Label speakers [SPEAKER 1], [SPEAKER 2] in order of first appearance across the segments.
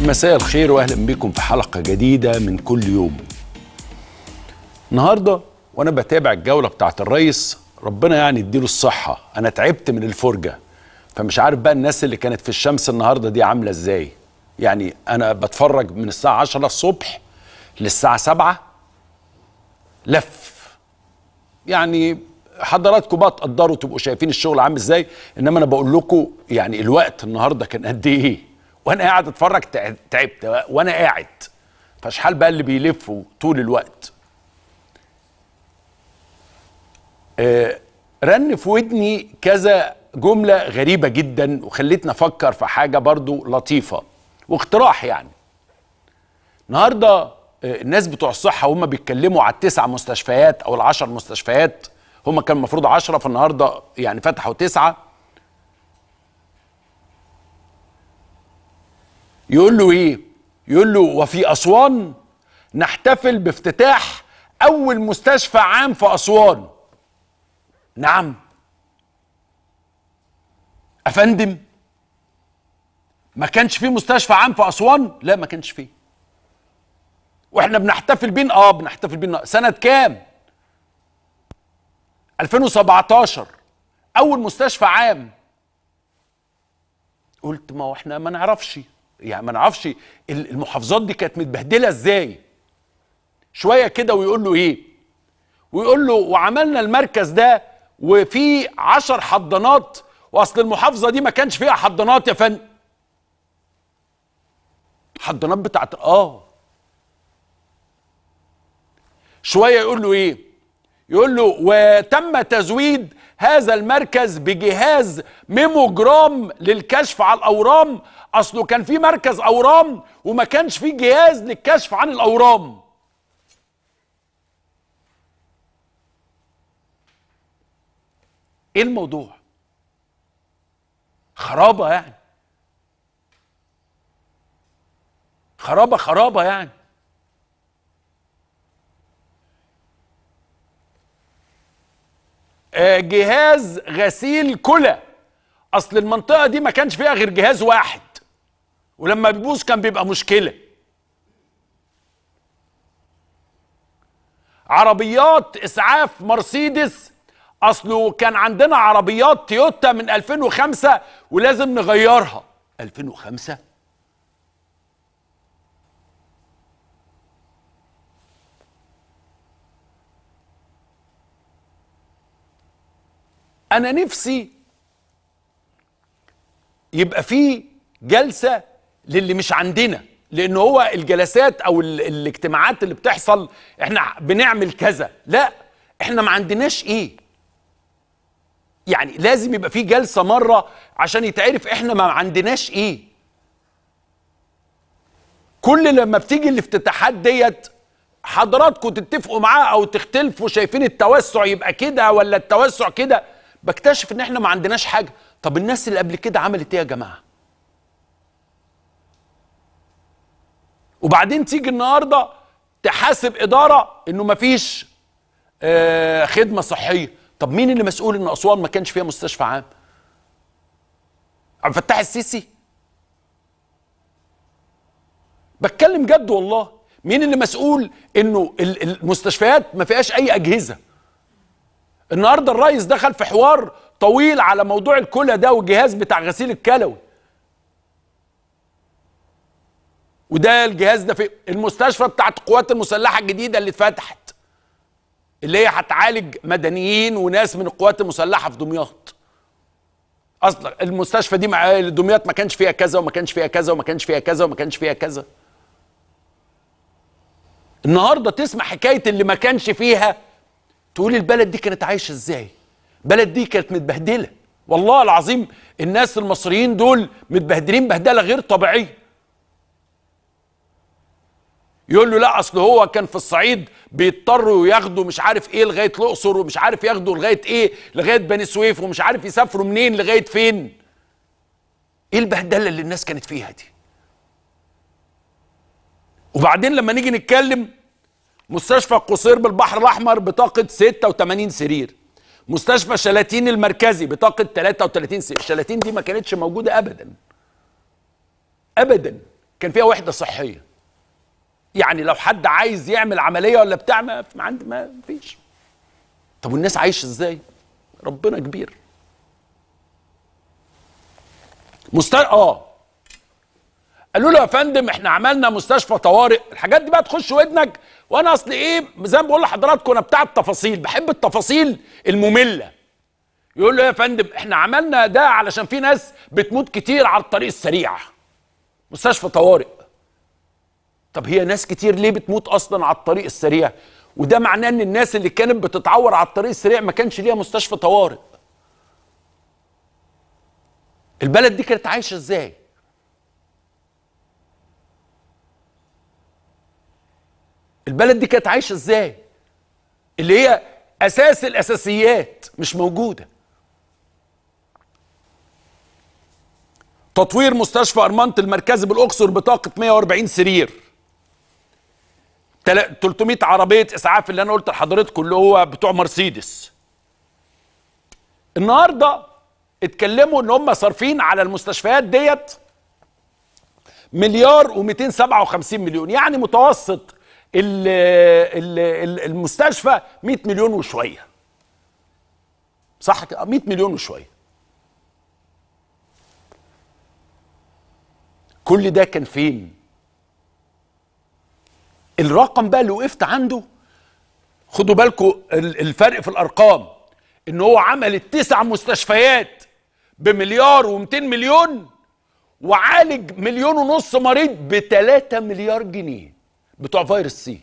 [SPEAKER 1] مساء الخير واهلا بكم في حلقه جديده من كل يوم النهارده وانا بتابع الجوله بتاعه الريس ربنا يعني يديله الصحه انا تعبت من الفرجه فمش عارف بقى الناس اللي كانت في الشمس النهارده دي عامله ازاي يعني انا بتفرج من الساعه 10 الصبح للساعه 7 لف يعني حضراتكم بقى تقدروا تبقوا شايفين الشغل عامل ازاي انما انا بقول لكم يعني الوقت النهارده كان قد ايه وانا قاعد اتفرج تع- تعبت وانا قاعد فشحال بقى اللي بيلفوا طول الوقت آه، رن في ودني كذا جملة غريبة جدا وخلتني أفكر في حاجة برضو لطيفة واقتراح يعني النهاردة آه، الناس بتوع الصحة هم بيتكلموا على التسع مستشفيات أو العشر مستشفيات هم كان المفروض عشرة فالنهاردة يعني فتحوا تسعة يقول له ايه يقول له وفي اسوان نحتفل بافتتاح اول مستشفى عام في اسوان نعم افندم ما كانش في مستشفى عام في اسوان لا ما كانش فيه واحنا بنحتفل بين اه بنحتفل بين سنه كام 2017 اول مستشفى عام قلت ما هو احنا ما نعرفش يعني ما نعرفش ال- المحافظات دي كانت متبهدله ازاي شويه كده ويقول له ايه ويقول له وعملنا المركز ده وفي عشر حضانات واصل المحافظه دي ما كانش فيها حضانات يا فندم حضانات بتاعت اه شويه يقول له ايه يقول له وتم تزويد هذا المركز بجهاز ميموجرام للكشف على الاورام اصله كان في مركز اورام وما كانش في جهاز للكشف عن الاورام ايه الموضوع خرابه يعني خرابه خرابه يعني آه، جهاز غسيل كلى اصل المنطقه دي ما كانش فيها غير جهاز واحد ولما بيبوظ كان بيبقى مشكله عربيات اسعاف مرسيدس اصله كان عندنا عربيات تويوتا من 2005 ولازم نغيرها 2005 انا نفسي يبقى في جلسه للي مش عندنا لان هو الجلسات او ال- الاجتماعات اللي بتحصل احنا بنعمل كذا لا احنا ما عندناش ايه يعني لازم يبقى في جلسه مره عشان يتعرف احنا ما عندناش ايه كل لما بتيجي الافتتاحات ديت حضراتكم تتفقوا معاه او تختلفوا شايفين التوسع يبقى كده ولا التوسع كده بكتشف ان احنا ما عندناش حاجه طب الناس اللي قبل كده عملت ايه يا جماعه وبعدين تيجي النهارده تحاسب اداره انه مفيش آه خدمه صحيه طب مين اللي مسؤول ان اسوان ما كانش فيها مستشفى عام عبد الفتاح السيسي بتكلم جد والله مين اللي مسؤول انه ال- المستشفيات ما فيهاش اي اجهزه النهارده الرئيس دخل في حوار طويل على موضوع الكلى ده والجهاز بتاع غسيل الكلوي وده الجهاز ده في المستشفى بتاعت القوات المسلحه الجديده اللي اتفتحت اللي هي هتعالج مدنيين وناس من القوات المسلحه في دمياط اصلا المستشفى دي مع دمياط ما كانش فيها كذا وما كانش فيها كذا وما كانش فيها كذا وما كانش فيها كذا النهارده تسمع حكايه اللي ما كانش فيها تقول البلد دي كانت عايشه ازاي البلد دي كانت متبهدله والله العظيم الناس المصريين دول متبهدلين بهدله غير طبيعيه يقول له لا اصل هو كان في الصعيد بيضطروا ياخدوا مش عارف ايه لغايه الاقصر ومش عارف ياخدوا لغايه ايه لغايه بني سويف ومش عارف يسافروا منين لغايه فين ايه البهدله اللي الناس كانت فيها دي وبعدين لما نيجي نتكلم مستشفى القصير بالبحر الاحمر بطاقه 86 سرير مستشفى شلاتين المركزي بطاقه 33 سرير شلاتين دي ما كانتش موجوده ابدا ابدا كان فيها وحده صحيه يعني لو حد عايز يعمل عمليه ولا بتاع ما ما عند ما فيش طب والناس عايشه ازاي ربنا كبير مست اه قالوا له يا فندم احنا عملنا مستشفى طوارئ الحاجات دي بقى تخش ودنك وانا اصل ايه زي ما بقول لحضراتكم انا بتاع التفاصيل بحب التفاصيل الممله يقول له يا فندم احنا عملنا ده علشان في ناس بتموت كتير على الطريق السريع مستشفى طوارئ طب هي ناس كتير ليه بتموت اصلا على الطريق السريع وده معناه ان الناس اللي كانت بتتعور على الطريق السريع ما كانش ليها مستشفى طوارئ البلد دي كانت عايشه ازاي البلد دي كانت عايشه ازاي اللي هي اساس الاساسيات مش موجوده تطوير مستشفى ارمنت المركزي بالاقصر بطاقه 140 سرير 300 عربيه اسعاف اللي انا قلت لحضرتكم اللي هو بتوع مرسيدس النهارده اتكلموا ان هم صارفين على المستشفيات ديت مليار و257 مليون يعني متوسط ال ال المستشفى 100 مليون وشويه صح كده 100 مليون وشويه كل ده كان فين الرقم بقى اللي وقفت عنده خدوا بالكم الفرق في الارقام ان هو عمل التسع مستشفيات بمليار و200 مليون وعالج مليون ونص مريض ب 3 مليار جنيه بتوع فيروس سي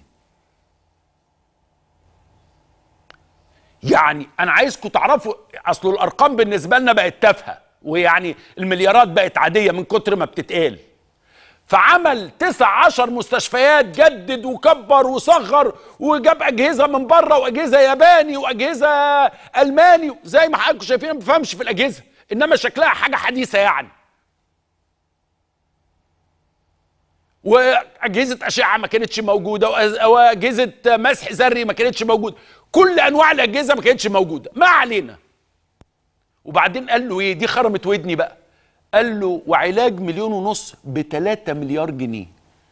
[SPEAKER 1] يعني انا عايزكم تعرفوا اصل الارقام بالنسبه لنا بقت تافهه ويعني المليارات بقت عاديه من كتر ما بتتقال فعمل تسع عشر مستشفيات جدد وكبر وصغر وجاب اجهزه من بره واجهزه ياباني واجهزه الماني زي ما حضراتكم شايفين ما بفهمش في الاجهزه انما شكلها حاجه حديثه يعني واجهزه اشعه ما كانتش موجوده واجهزه مسح ذري ما كانتش موجوده كل انواع الاجهزه ما كانتش موجوده ما علينا وبعدين قال له ايه دي خرمت ودني بقى قال له وعلاج مليون ونص ب 3 مليار جنيه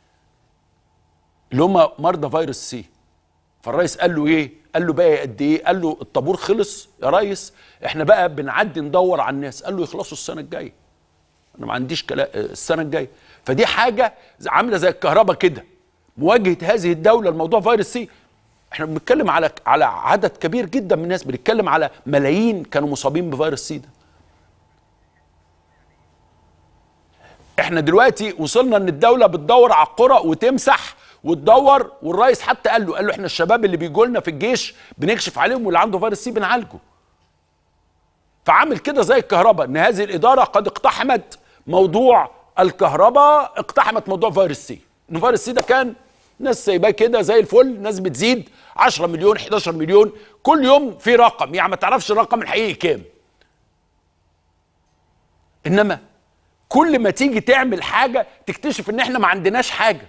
[SPEAKER 1] اللي هم مرضى فيروس سي فالرئيس قال له ايه قال له بقى قد ايه قال له الطابور خلص يا ريس احنا بقى بنعدي ندور على الناس قال له يخلصوا السنه الجايه انا ما عنديش كلام السنه الجايه فدي حاجه عامله زي الكهرباء كده مواجهه هذه الدوله لموضوع فيروس سي احنا بنتكلم على على عدد كبير جدا من الناس بنتكلم على ملايين كانوا مصابين بفيروس سي ده احنا دلوقتي وصلنا ان الدوله بتدور على القرى وتمسح وتدور والرئيس حتى قال له قال له احنا الشباب اللي بيجوا لنا في الجيش بنكشف عليهم واللي عنده فيروس سي بنعالجه فعامل كده زي الكهرباء ان هذه الاداره قد اقتحمت موضوع الكهرباء اقتحمت موضوع فيروس سي ان فيروس سي ده كان ناس سايباه كده زي الفل ناس بتزيد 10 مليون 11 مليون كل يوم في رقم يعني ما تعرفش الرقم الحقيقي كام انما كل ما تيجي تعمل حاجه تكتشف ان احنا ما عندناش حاجه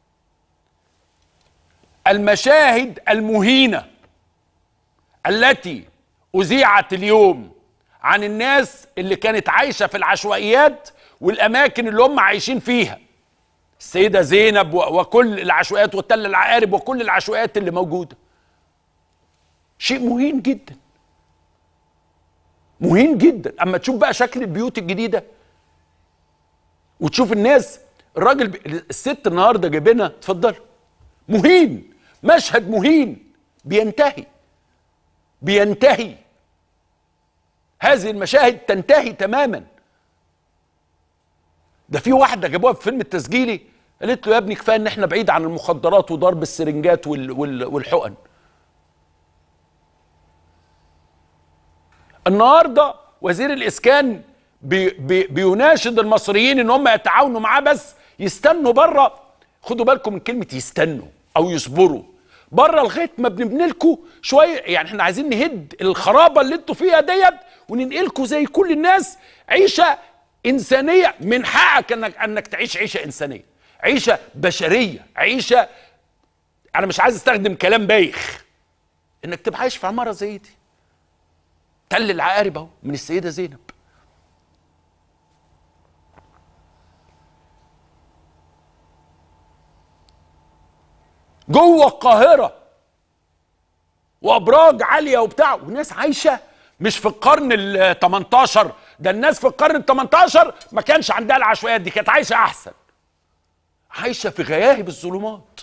[SPEAKER 1] المشاهد المهينه التي اذيعت اليوم عن الناس اللي كانت عايشه في العشوائيات والاماكن اللي هم عايشين فيها السيده زينب وكل العشوائيات والتل العقارب وكل العشوائيات اللي موجوده شيء مهين جدا مهين جدا اما تشوف بقى شكل البيوت الجديده وتشوف الناس الراجل ب... الست النهارده جايبينها اتفضل مهين مشهد مهين بينتهي بينتهي هذه المشاهد تنتهي تماما ده في واحده جابوها في فيلم التسجيلي قالت له يا ابني كفايه ان احنا بعيد عن المخدرات وضرب السرنجات وال... وال... والحقن النهارده وزير الاسكان بي بي بيناشد المصريين ان هم يتعاونوا معاه بس يستنوا بره خدوا بالكم من كلمه يستنوا او يصبروا بره لغايه ما بنبني لكم شويه يعني احنا عايزين نهد الخرابه اللي انتوا فيها ديت وننقلكم زي كل الناس عيشه انسانيه من حقك انك انك تعيش عيشه انسانيه عيشه بشريه عيشه انا مش عايز استخدم كلام بايخ انك تبقى عايش في عماره زي دي تل العقارب اهو من السيده زينب جوه القاهره وابراج عاليه وبتاع وناس عايشه مش في القرن ال 18 ده الناس في القرن ال 18 ما كانش عندها العشوائيات دي كانت عايشه احسن عايشه في غياهب الظلمات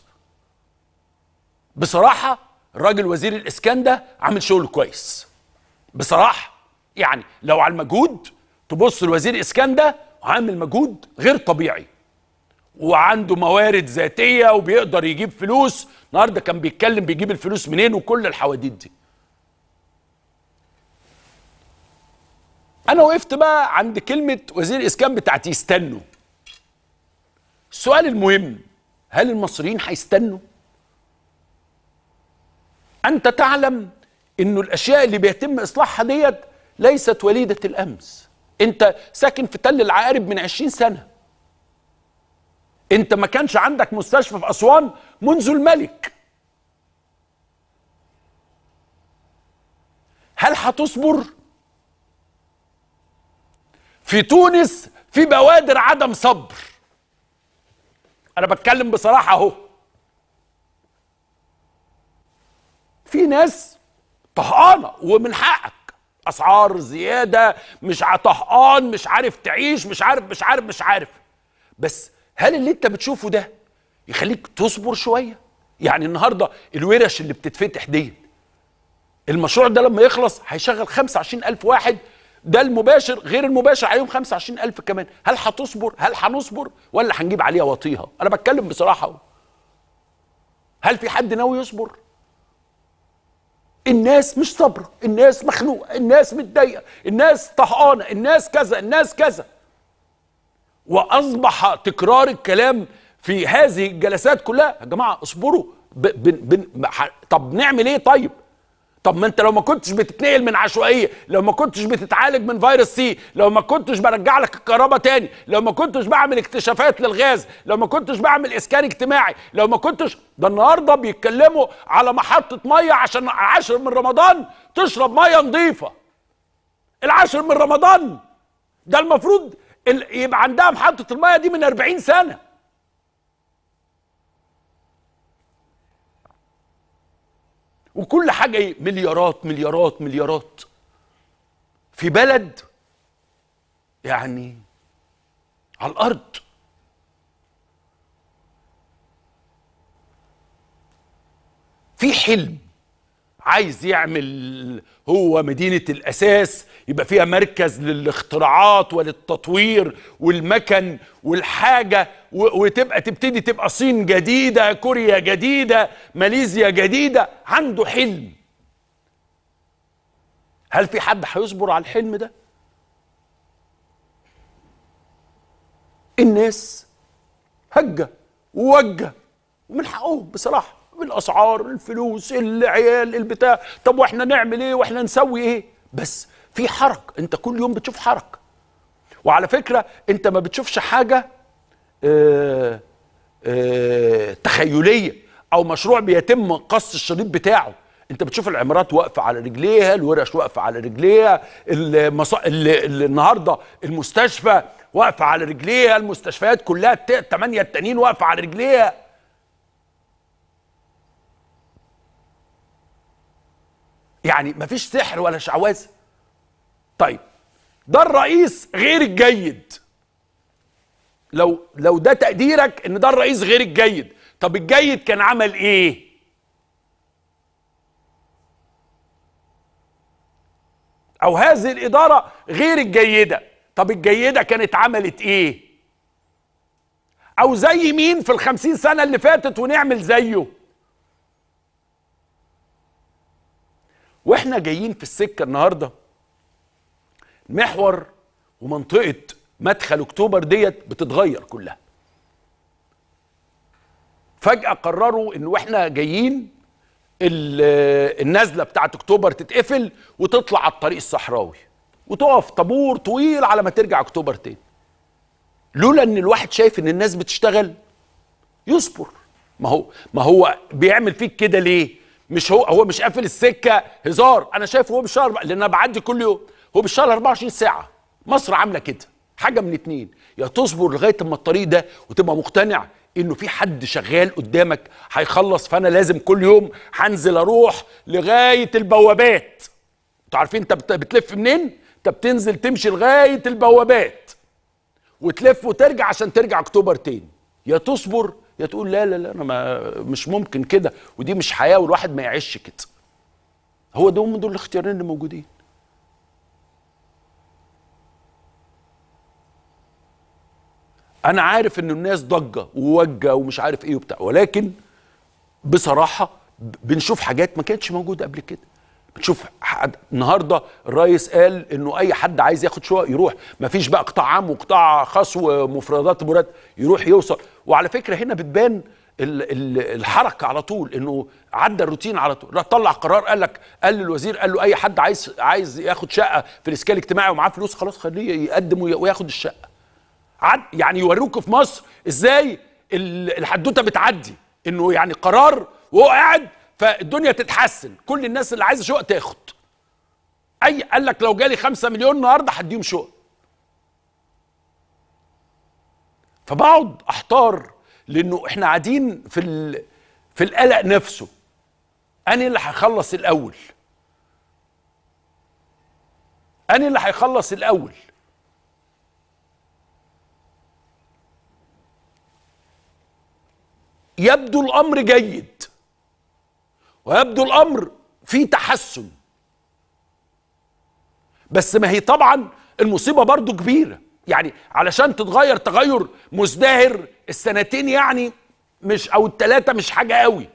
[SPEAKER 1] بصراحه الراجل وزير الاسكان ده عامل شغل كويس بصراحه يعني لو على المجهود تبص الوزير اسكان ده عامل مجهود غير طبيعي وعنده موارد ذاتيه وبيقدر يجيب فلوس النهارده كان بيتكلم بيجيب الفلوس منين وكل الحواديت دي انا وقفت بقى عند كلمه وزير الاسكان بتاعت يستنوا السؤال المهم هل المصريين هيستنوا انت تعلم انه الاشياء اللي بيتم اصلاحها ديت ليست وليده الامس انت ساكن في تل العقارب من عشرين سنه انت ما كانش عندك مستشفى في اسوان منذ الملك هل هتصبر في تونس في بوادر عدم صبر انا بتكلم بصراحه اهو في ناس طهقانه ومن حقك اسعار زياده مش طهقان مش عارف تعيش مش عارف مش عارف مش عارف بس هل اللي انت بتشوفه ده يخليك تصبر شويه يعني النهارده الورش اللي بتتفتح دي المشروع ده لما يخلص هيشغل 25000 واحد ده المباشر غير المباشر عليهم 25000 كمان هل هتصبر هل هنصبر ولا هنجيب عليها وطيها انا بتكلم بصراحه اهو هل في حد ناوي يصبر الناس مش صابره الناس مخنوقه الناس متضايقه الناس طهقانه الناس كذا الناس كذا واصبح تكرار الكلام في هذه الجلسات كلها يا جماعه اصبروا ب ب ب طب نعمل ايه طيب طب ما انت لو ما كنتش بتتنقل من عشوائيه لو ما كنتش بتتعالج من فيروس سي لو ما كنتش برجع لك الكهرباء تاني لو ما كنتش بعمل اكتشافات للغاز لو ما كنتش بعمل اسكان اجتماعي لو ما كنتش ده النهارده بيتكلموا على محطه ميه عشان عاشر من رمضان تشرب ميه نظيفه العاشر من رمضان ده المفروض يبقى عندها محطه الميه دي من 40 سنه وكل حاجه ايه مليارات مليارات مليارات في بلد يعني على الارض في حلم عايز يعمل هو مدينة الأساس يبقى فيها مركز للاختراعات وللتطوير والمكن والحاجة وتبقى تبتدي تبقى صين جديدة كوريا جديدة ماليزيا جديدة عنده حلم هل في حد هيصبر على الحلم ده؟ الناس هجة ووجة ومن حقهم بصراحه بالاسعار الفلوس العيال البتاع طب واحنا نعمل ايه واحنا نسوي ايه بس في حرك انت كل يوم بتشوف حرك وعلى فكره انت ما بتشوفش حاجه اه اه تخيليه او مشروع بيتم قص الشريط بتاعه انت بتشوف العمارات واقفه على رجليها الورش واقفه على رجليها المص... النهارده المستشفى واقفه على رجليها المستشفيات كلها الثمانيه التانيين واقفه على رجليها يعني مفيش سحر ولا شعوذه طيب ده الرئيس غير الجيد لو لو ده تقديرك ان ده الرئيس غير الجيد طب الجيد كان عمل ايه او هذه الاداره غير الجيده طب الجيده كانت عملت ايه او زي مين في الخمسين سنه اللي فاتت ونعمل زيه واحنا جايين في السكه النهارده محور ومنطقه مدخل اكتوبر ديت بتتغير كلها فجاه قرروا ان واحنا جايين النزله بتاعت اكتوبر تتقفل وتطلع على الطريق الصحراوي وتقف طابور طويل على ما ترجع اكتوبر تاني لولا ان الواحد شايف ان الناس بتشتغل يصبر ما هو ما هو بيعمل فيك كده ليه مش هو هو مش قافل السكه هزار انا شايفه هو بالشهر لان انا بعدي كل يوم هو بالشهر 24 ساعه مصر عامله كده حاجه من اتنين يا تصبر لغايه اما الطريق ده وتبقى مقتنع انه في حد شغال قدامك هيخلص فانا لازم كل يوم هنزل اروح لغايه البوابات انتوا عارفين انت بت- بتلف منين انت بتنزل تمشي لغايه البوابات وتلف وترجع عشان ترجع اكتوبر تاني يا تصبر يا تقول لا لا لا انا ما مش ممكن كده ودي مش حياه والواحد ما يعيش كده هو ده هم دول الاختيارين اللي موجودين انا عارف ان الناس ضجه ووجه ومش عارف ايه وبتاع ولكن بصراحه ب- بنشوف حاجات ما كانتش موجوده قبل كده بنشوف حد النهارده الرئيس قال انه اي حد عايز ياخد شقق يروح ما فيش بقى قطاع عام وقطاع خاص ومفردات مراد يروح يوصل وعلى فكره هنا بتبان ال- ال- الحركه على طول انه عدى الروتين على طول راح طلع قرار قال لك قال للوزير قال له اي حد عايز عايز ياخد شقه في الاسكان الاجتماعي ومعاه فلوس خلاص خليه يقدم وي- وياخد الشقه عد يعني يوروك في مصر ازاي ال- الحدوته بتعدي انه يعني قرار وهو قاعد فالدنيا تتحسن كل الناس اللي عايزه شقق تاخد اي قال لك لو جالي خمسة مليون النهارده هديهم شقق فبقعد احتار لانه احنا قاعدين في ال... في القلق نفسه انا اللي هخلص الاول انا اللي هيخلص الاول يبدو الامر جيد ويبدو الامر فيه تحسن بس ما هي طبعا المصيبه برضو كبيره يعني علشان تتغير تغير مزدهر السنتين يعني مش او الثلاثه مش حاجه قوي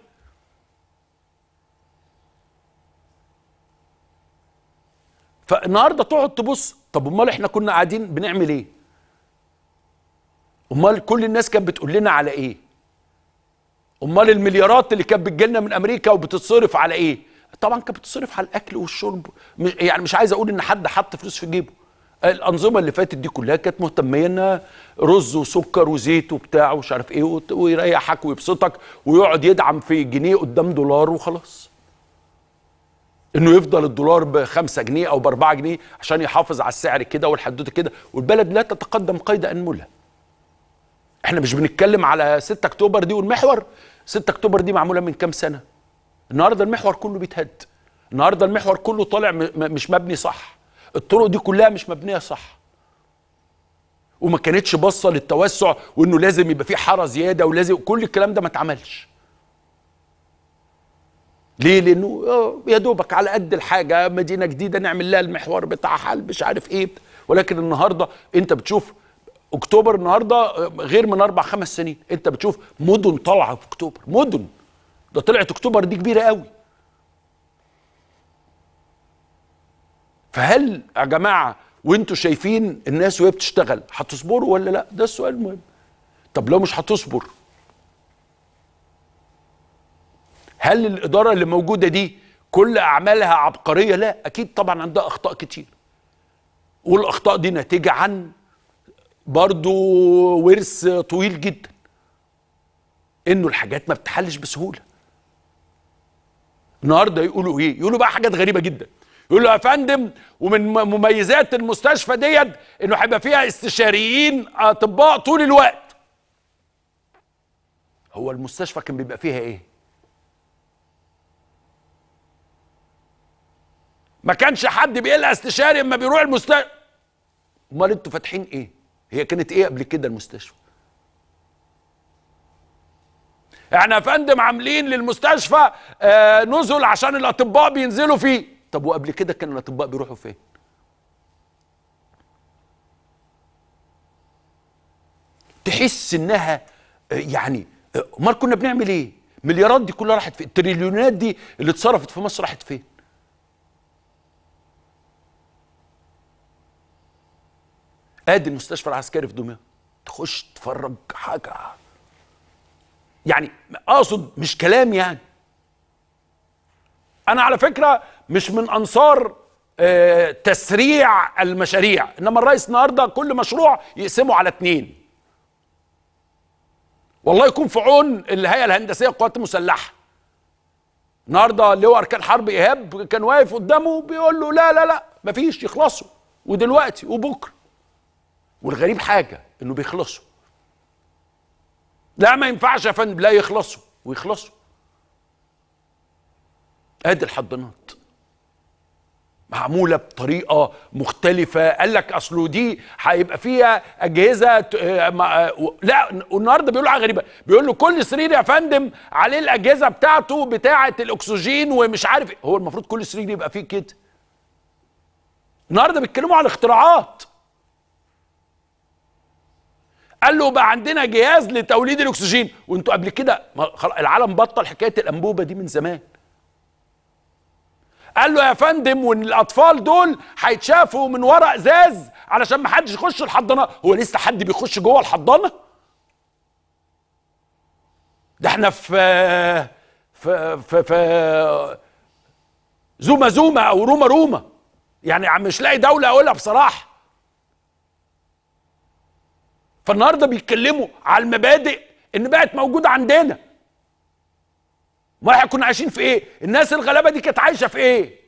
[SPEAKER 1] فالنهارده تقعد تبص طب امال احنا كنا قاعدين بنعمل ايه امال كل الناس كانت بتقول لنا على ايه امال المليارات اللي كانت بتجيلنا من امريكا وبتتصرف على ايه طبعا كانت بتتصرف على الاكل والشرب مش يعني مش عايز اقول ان حد حط فلوس في جيبه الانظمه اللي فاتت دي كلها كانت مهتميه انها رز وسكر وزيت وبتاع ومش عارف ايه وت- ويريحك ويبسطك ويقعد يدعم في جنيه قدام دولار وخلاص انه يفضل الدولار بخمسة جنيه او باربعة جنيه عشان يحافظ على السعر كده والحدوته كده والبلد لا تتقدم قيد انملها احنا مش بنتكلم على 6 اكتوبر دي والمحور 6 اكتوبر دي معموله من كام سنه النهارده المحور كله بيتهد النهارده المحور كله طالع م- م- مش مبني صح الطرق دي كلها مش مبنيه صح وما كانتش باصه للتوسع وانه لازم يبقى في حاره زياده ولازم كل الكلام ده ما اتعملش ليه؟ لانه آه، يا دوبك على قد الحاجه مدينه جديده نعمل لها المحور بتاعها مش عارف ايه ولكن النهارده انت بتشوف اكتوبر النهارده آه، غير من اربع خمس سنين انت بتشوف مدن طالعه في اكتوبر مدن ده طلعت اكتوبر دي كبيره قوي فهل يا جماعه وانتوا شايفين الناس وهي بتشتغل هتصبروا ولا لا ده السؤال المهم طب لو مش هتصبر هل الاداره اللي موجوده دي كل اعمالها عبقريه لا اكيد طبعا عندها اخطاء كتير والاخطاء دي ناتجه عن برضو ورث طويل جدا انه الحاجات ما بتحلش بسهوله النهارده يقولوا ايه يقولوا بقى حاجات غريبه جدا يقولوا يا فندم ومن م- مميزات المستشفى ديت انه هيبقى فيها استشاريين اطباء طول الوقت هو المستشفى كان بيبقى فيها ايه ما كانش حد بيلقى استشاري اما بيروح المستشفى امال انتوا فاتحين ايه هي كانت ايه قبل كده المستشفى احنا يا فندم عاملين للمستشفى آه نزل عشان الاطباء بينزلوا فيه طب وقبل كده كان الاطباء بيروحوا فين تحس انها آه، يعني آه، امال كنا بنعمل ايه مليارات دي كلها راحت فين التريليونات دي اللي اتصرفت في مصر راحت فين ادي المستشفى العسكري في دمياط تخش تتفرج حاجه يعني اقصد مش كلام يعني انا على فكره مش من انصار آه، تسريع المشاريع انما الرئيس النهارده كل مشروع يقسمه على اتنين والله يكون في عون الهيئه الهندسيه للقوات المسلحه النهارده اللي هو اركان حرب ايهاب كان واقف قدامه بيقول له لا لا لا مفيش يخلصوا ودلوقتي وبكره والغريب حاجه انه بيخلصوا لا ما ينفعش يا فندم لا يخلصوا ويخلصوا ادي الحضانات معموله بطريقه مختلفه قال لك اصله دي هيبقى فيها اجهزه ت- آه، ما- آه، لا النهارده بيقولوا حاجه غريبه بيقول له كل سرير يا فندم عليه الاجهزه بتاعته بتاعه الاكسجين ومش عارف إيه. هو المفروض كل سرير يبقى فيه كده النهارده بيتكلموا عن اختراعات قال له بقى عندنا جهاز لتوليد الاكسجين وانتوا قبل كده ما- خلاص العالم بطل حكايه الانبوبه دي من زمان قال له يا فندم وان الاطفال دول هيتشافوا من ورق ازاز علشان ما حدش يخش الحضانه هو لسه حد بيخش جوه الحضانه ده احنا في في في, في زوما زوما او روما روما يعني عم مش لاقي دوله اقولها بصراحه فالنهارده بيتكلموا على المبادئ ان بقت موجوده عندنا ما احنا كنا عايشين في ايه الناس الغلابه دي كانت عايشه في ايه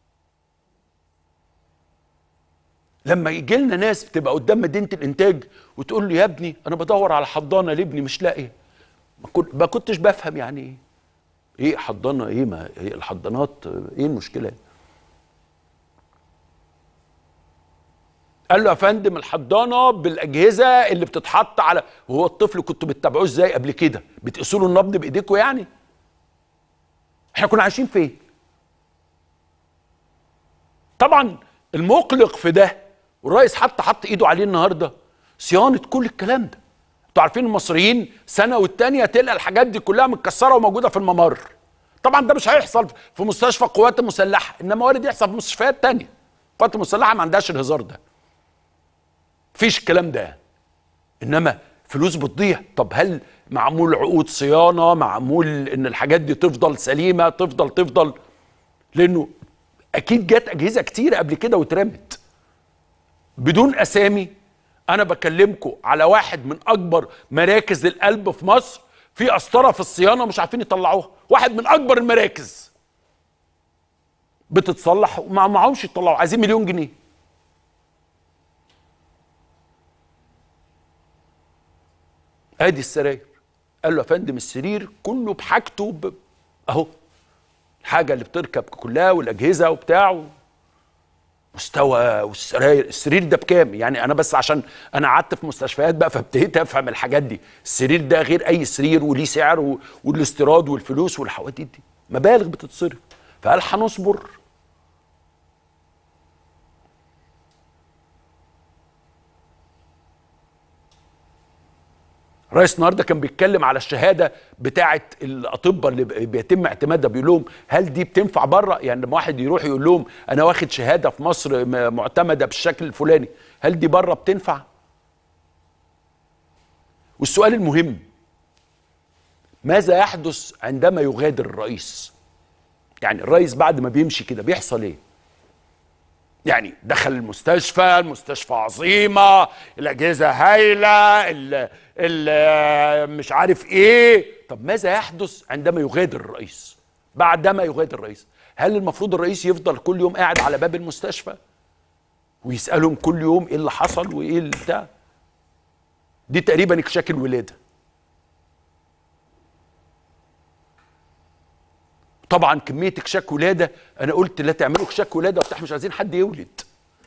[SPEAKER 1] لما يجي لنا ناس بتبقى قدام مدينه الانتاج وتقول له يا ابني انا بدور على حضانه لابني مش لاقي ما كنت- ما كنتش بفهم يعني ايه ايه حضانه ايه ما هي الحضانات ايه المشكله قال له يا فندم الحضانه بالاجهزه اللي بتتحط على وهو الطفل كنتوا بتتابعوه ازاي قبل كده بتقيسوا له النبض بايديكم يعني احنا كنا عايشين فين طبعا المقلق في ده والرئيس حتى حط ايده عليه النهارده صيانه كل الكلام ده انتوا عارفين المصريين سنه والتانيه تلقى الحاجات دي كلها متكسره وموجوده في الممر طبعا ده مش هيحصل في مستشفى القوات المسلحه انما وارد يحصل في مستشفيات تانيه القوات المسلحه ما عندهاش الهزار ده مفيش الكلام ده انما فلوس بتضيع طب هل معمول عقود صيانه معمول ان الحاجات دي تفضل سليمه تفضل تفضل لانه اكيد جت اجهزه كتير قبل كده واترمت بدون اسامي انا بكلمكم على واحد من اكبر مراكز القلب في مصر في قسطره في الصيانه مش عارفين يطلعوها واحد من اكبر المراكز بتتصلح وما معهمش يطلعوا عايزين مليون جنيه ادي السراير قال له يا فندم السرير كله بحاجته ب... اهو الحاجه اللي بتركب كلها والاجهزه وبتاع مستوى والسراير السرير ده بكام يعني انا بس عشان انا قعدت في مستشفيات بقى فابتديت افهم الحاجات دي السرير ده غير اي سرير وليه سعر و... والاستيراد والفلوس والحواديت دي مبالغ بتتصرف فهل هنصبر رئيس النهارده كان بيتكلم على الشهاده بتاعه الاطباء اللي بيتم اعتمادها بيقول لهم هل دي بتنفع بره يعني لما واحد يروح يقول لهم انا واخد شهاده في مصر م- معتمده بالشكل الفلاني هل دي بره بتنفع والسؤال المهم ماذا يحدث عندما يغادر الرئيس يعني الرئيس بعد ما بيمشي كده بيحصل ايه يعني دخل المستشفى المستشفى عظيمة الأجهزة هايلة ال ال مش عارف إيه طب ماذا يحدث عندما يغادر الرئيس بعدما يغادر الرئيس هل المفروض الرئيس يفضل كل يوم قاعد على باب المستشفى ويسألهم كل يوم إيه اللي حصل وإيه اللي بتاع دي تقريبا اكشاك الولادة طبعا كميه اكشاك ولاده انا قلت لا تعملوا اكشاك ولاده وبتاع مش عايزين حد يولد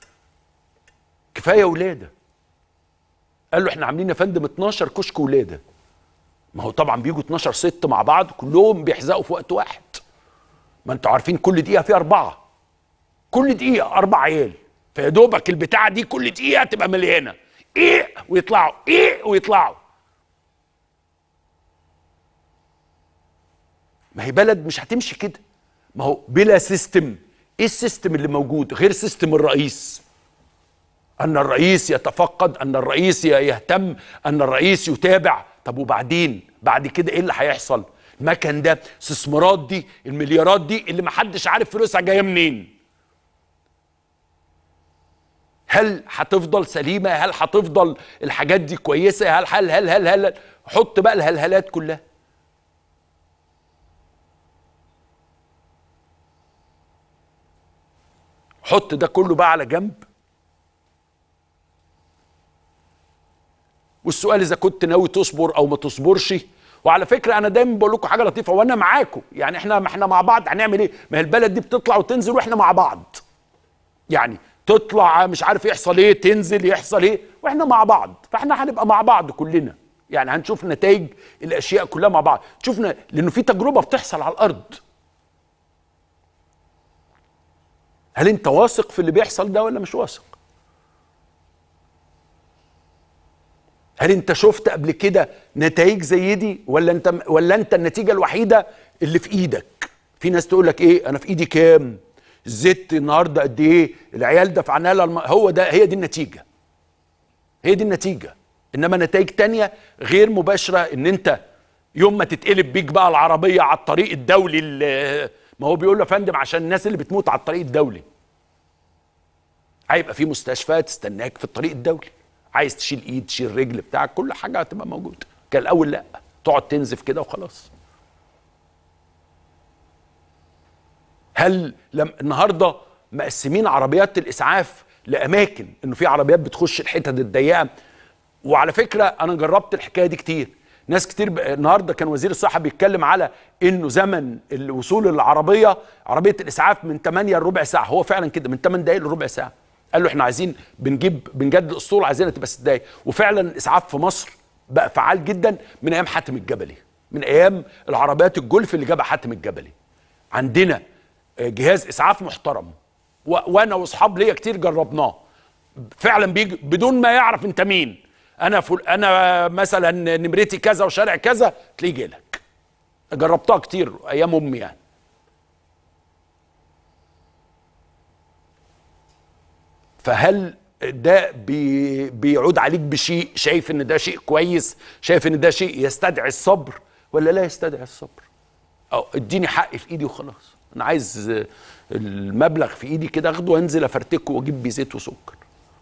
[SPEAKER 1] كفايه ولاده قال له احنا عاملين يا فندم 12 كشك ولاده ما هو طبعا بيجوا 12 ست مع بعض كلهم بيحزقوا في وقت واحد ما انتوا عارفين كل دقيقه فيها اربعه كل دقيقه اربع عيال فيا دوبك البتاعه دي كل دقيقه تبقى مليانه ايه ويطلعوا ايه ويطلعوا ما هي بلد مش هتمشي كده ما هو بلا سيستم ايه السيستم اللي موجود غير سيستم الرئيس ان الرئيس يتفقد ان الرئيس يهتم ان الرئيس يتابع طب وبعدين بعد كده ايه اللي هيحصل المكن ده استثمارات دي المليارات دي اللي محدش عارف فلوسها جايه منين هل هتفضل سليمه هل هتفضل الحاجات دي كويسه هل هل هل هل, هل, هل حط بقى الهلهلات كلها حط ده كله بقى على جنب والسؤال اذا كنت ناوي تصبر او ما تصبرش وعلى فكره انا دايما بقول لكم حاجه لطيفه وانا معاكم يعني احنا ما احنا مع بعض هنعمل ايه ما هي البلد دي بتطلع وتنزل واحنا مع بعض يعني تطلع مش عارف يحصل ايه تنزل يحصل ايه واحنا مع بعض فاحنا هنبقى مع بعض كلنا يعني هنشوف نتائج الاشياء كلها مع بعض شفنا لانه في تجربه بتحصل على الارض هل انت واثق في اللي بيحصل ده ولا مش واثق هل انت شفت قبل كده نتائج زي دي ولا انت ولا انت النتيجه الوحيده اللي في ايدك في ناس تقول لك ايه انا في ايدي كام الزيت النهارده قد ايه العيال دفعنا لها الم... هو ده هي دي النتيجه هي دي النتيجه انما نتائج تانية غير مباشره ان انت يوم ما تتقلب بيك بقى العربيه على الطريق الدولي اللي ما هو بيقول له يا فندم عشان الناس اللي بتموت على الطريق الدولي هيبقى في مستشفى تستناك في الطريق الدولي عايز تشيل ايد تشيل رجل بتاعك كل حاجه هتبقى موجوده كان الاول لا تقعد تنزف كده وخلاص هل لم النهارده مقسمين عربيات الاسعاف لاماكن انه في عربيات بتخش الحتت الضيقه وعلى فكره انا جربت الحكايه دي كتير ناس كتير ب... النهارده كان وزير الصحه بيتكلم على انه زمن الوصول العربيه عربيه الاسعاف من 8 لربع ساعه هو فعلا كده من 8 دقائق لربع ساعه قال له احنا عايزين بنجيب بنجدد الاسطول عايزينها تبقى 6 دقائق وفعلا الاسعاف في مصر بقى فعال جدا من ايام حاتم الجبلي من ايام العربيات الجولف اللي جابها حاتم الجبلي عندنا جهاز اسعاف محترم و... وانا واصحاب ليا كتير جربناه فعلا بيجي بدون ما يعرف انت مين انا فل... انا مثلا نمرتي كذا وشارع كذا تلاقيه جالك جربتها كتير ايام امي يعني فهل ده بي... بيعود عليك بشيء شايف ان ده شيء كويس شايف ان ده شيء يستدعي الصبر ولا لا يستدعي الصبر او اديني حقي في ايدي وخلاص انا عايز المبلغ في ايدي كده اخده وانزل افرتكه واجيب بيه زيت وسكر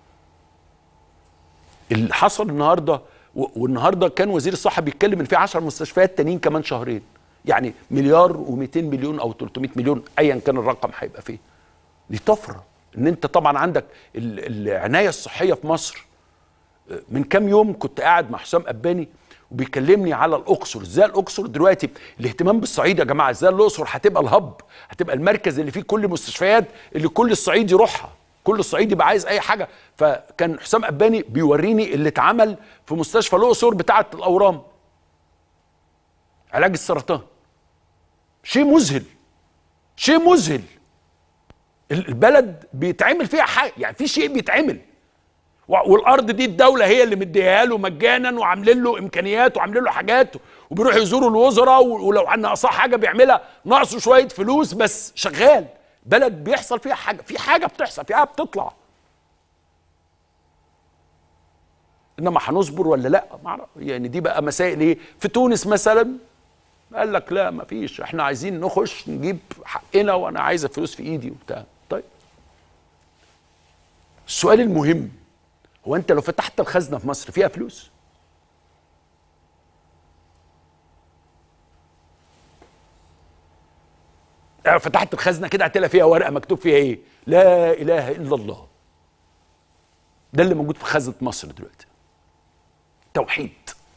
[SPEAKER 1] اللي حصل النهارده والنهارده كان وزير الصحه بيتكلم ان في 10 مستشفيات تانيين كمان شهرين يعني مليار و200 مليون او 300 مليون ايا كان الرقم هيبقى فيه دي طفره ان انت طبعا عندك العنايه الصحيه في مصر من كام يوم كنت قاعد مع حسام اباني وبيكلمني على الاقصر ازاي الاقصر دلوقتي الاهتمام بالصعيد يا جماعه ازاي الاقصر هتبقى الهب هتبقى المركز اللي فيه كل المستشفيات اللي كل الصعيد يروحها كل الصعيد يبقى عايز اي حاجه فكان حسام اباني بيوريني اللي اتعمل في مستشفى الاقصر بتاعه الاورام علاج السرطان شيء مذهل شيء مذهل البلد بيتعمل فيها حاجه يعني في شيء بيتعمل والارض دي الدوله هي اللي مديها له مجانا وعاملين له امكانيات وعاملين له حاجات وبيروح يزوروا الوزراء ولو ناقصاه حاجه بيعملها ناقصه شويه فلوس بس شغال بلد بيحصل فيها حاجه في حاجه بتحصل في حاجه بتطلع انما هنصبر ولا لا يعني دي بقى مسائل ايه في تونس مثلا قال لك لا ما فيش احنا عايزين نخش نجيب حقنا وانا عايز الفلوس في ايدي وبتاع طيب السؤال المهم هو انت لو فتحت الخزنه في مصر فيها فلوس فتحت الخزنه كده هتلاقي فيها ورقه مكتوب فيها ايه لا اله الا الله ده اللي موجود في خزنه مصر دلوقتي توحيد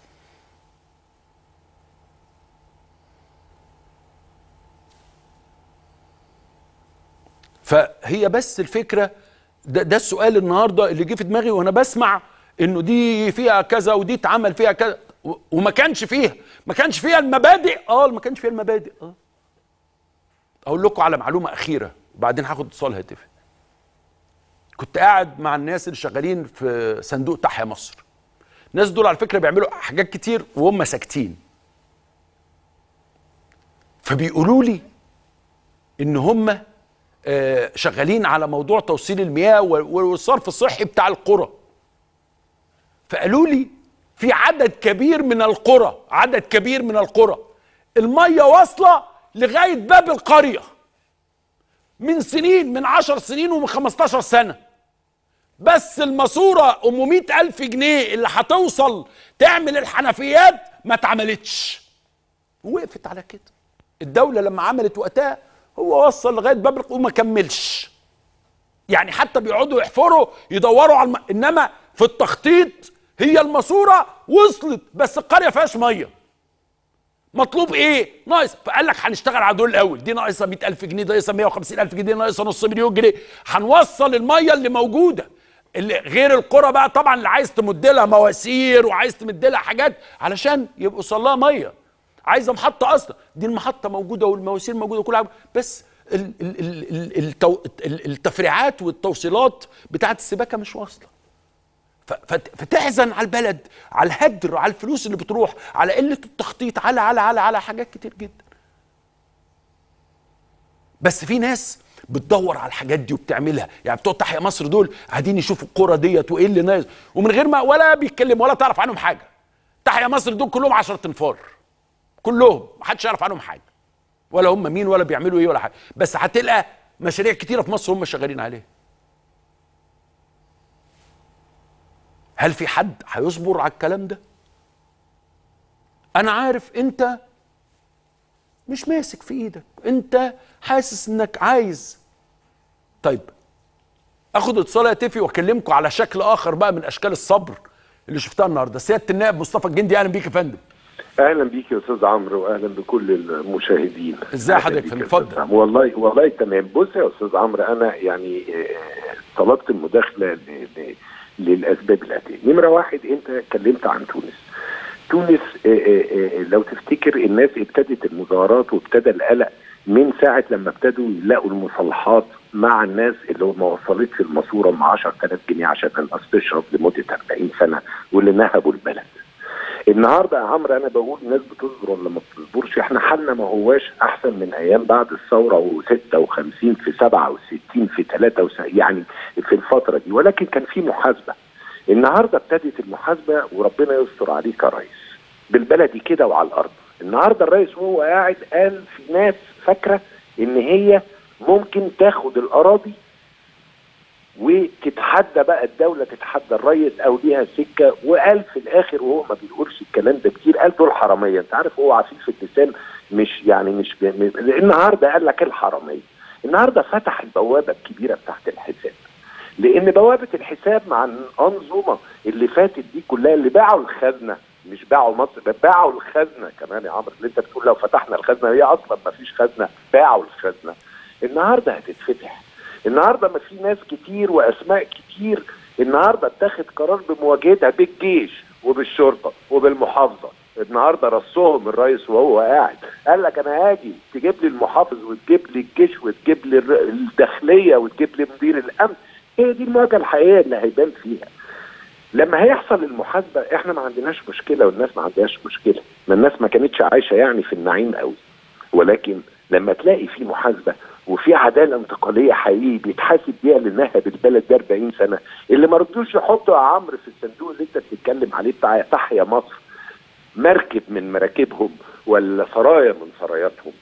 [SPEAKER 1] فهي بس الفكره ده, ده السؤال النهارده اللي جه في دماغي وانا بسمع انه دي فيها كذا ودي اتعمل فيها كذا وما كانش فيها ما كانش فيها المبادئ اه ما كانش فيها المبادئ اه اقول لكم على معلومه اخيره وبعدين هاخد اتصال هاتفي كنت قاعد مع الناس اللي شغالين في صندوق تحيا مصر الناس دول على فكره بيعملوا حاجات كتير وهم ساكتين فبيقولوا لي ان هم آه شغالين على موضوع توصيل المياه والصرف الصحي بتاع القرى فقالوا لي في عدد كبير من القرى عدد كبير من القرى الميه واصله لغايه باب القريه من سنين من عشر سنين ومن 15 سنه بس الماسوره ام 100 الف جنيه اللي هتوصل تعمل الحنفيات ما اتعملتش وقفت على كده الدوله لما عملت وقتها هو وصل لغايه باب القريه وما كملش يعني حتى بيقعدوا يحفروا يدوروا على الم... انما في التخطيط هي الماسوره وصلت بس القريه فيهاش ميه مطلوب ايه ناقص فقال لك هنشتغل على دول الاول دي ناقصه 100000 جنيه دي ناقصه 150000 جنيه ناقصه نص مليون جنيه هنوصل الميه اللي موجوده اللي غير القرى بقى طبعا اللي عايز تمد لها مواسير وعايز تمد لها حاجات علشان يبقى يوصل لها ميه عايزه محطه اصلا دي المحطه موجوده والمواسير موجوده وكل حاجه بس ال- ال- ال- ال- التو- ال- التفريعات والتوصيلات بتاعت السباكه مش واصله ف- فت- فتحزن على البلد على الهدر على الفلوس اللي بتروح على قله التخطيط على على على على حاجات كتير جدا بس في ناس بتدور على الحاجات دي وبتعملها يعني بتوع تحيا مصر دول قاعدين يشوفوا القرى ديت وايه اللي ناقص ومن غير ما ولا بيتكلم ولا تعرف عنهم حاجه تحيا مصر دول كلهم 10 تنفار كلهم محدش يعرف عنهم حاجه ولا هم مين ولا بيعملوا ايه ولا حاجه بس هتلقى مشاريع كتيره في مصر هم شغالين عليها هل في حد هيصبر على الكلام ده انا عارف انت مش ماسك في ايدك انت حاسس انك عايز طيب اخد اتصال هاتفي واكلمكم على شكل اخر بقى من اشكال الصبر اللي شفتها النهارده سياده النائب مصطفى الجندي اهلا بيك يا فندم
[SPEAKER 2] اهلا بيك يا استاذ عمرو واهلا بكل المشاهدين
[SPEAKER 1] ازاي
[SPEAKER 2] أهلاً
[SPEAKER 1] حضرتك
[SPEAKER 2] بيك
[SPEAKER 1] فندم؟
[SPEAKER 2] يا أستاذ
[SPEAKER 1] اتفضل.
[SPEAKER 2] عمرو. والله والله تمام بص يا استاذ عمرو انا يعني آه، طلبت المداخله ل- ل- للاسباب الاتيه نمره واحد انت اتكلمت عن تونس تونس آه، آه، آه، لو تفتكر الناس ابتدت المظاهرات وابتدى القلق من ساعه لما ابتدوا يلاقوا المصالحات مع الناس اللي هو ما وصلتش الماسوره م 10000 جنيه عشان الناس تشرب لمده 40 سنه واللي نهبوا البلد. النهارده يا عمرو انا بقول الناس بتصبر ولا ما بتصبرش احنا حالنا ما هواش احسن من ايام بعد الثوره و56 في 67 في 3 يعني في الفتره دي ولكن كان في محاسبه النهارده ابتدت المحاسبه وربنا يستر عليك يا ريس بالبلدي كده وعلى الارض النهارده الرئيس وهو قاعد قال في ناس فاكره ان هي ممكن تاخد الاراضي وتتحدى بقى الدوله تتحدى الريس او ليها سكه وقال في الاخر وهو ما بيقولش الكلام ده كتير قال دول حراميه انت عارف هو عفيف اللسان مش يعني مش بي... النهارده قال لك الحراميه النهارده فتح البوابه الكبيره بتاعت الحساب لان بوابه الحساب مع الانظمه اللي فاتت دي كلها اللي باعوا الخزنه مش باعوا مصر ده باعوا الخزنه كمان يا عمرو اللي انت بتقول لو فتحنا الخزنه هي اصلا ما فيش خزنه باعوا الخزنه النهارده هتتفتح النهارده ما في ناس كتير واسماء كتير النهارده اتخذ قرار بمواجهتها بالجيش وبالشرطه وبالمحافظه النهارده رصهم الرئيس وهو قاعد قال لك انا هاجي تجيب لي المحافظ وتجيب لي الجيش وتجيب لي الر- الداخليه وتجيب لي مدير الامن هي دي المواجهه الحقيقيه اللي هيبان فيها لما هيحصل المحاسبه احنا ما عندناش مشكله والناس ما عندهاش مشكله ما الناس ما كانتش عايشه يعني في النعيم قوي ولكن لما تلاقي في محاسبه وفي عداله انتقاليه حقيقي بيتحاسب بيها اللي نهب البلد ده 40 سنه اللي ما رضوش يحطوا يا عمرو في الصندوق اللي انت بتتكلم عليه بتاع تحيا مصر مركب من مراكبهم ولا سرايا من سراياتهم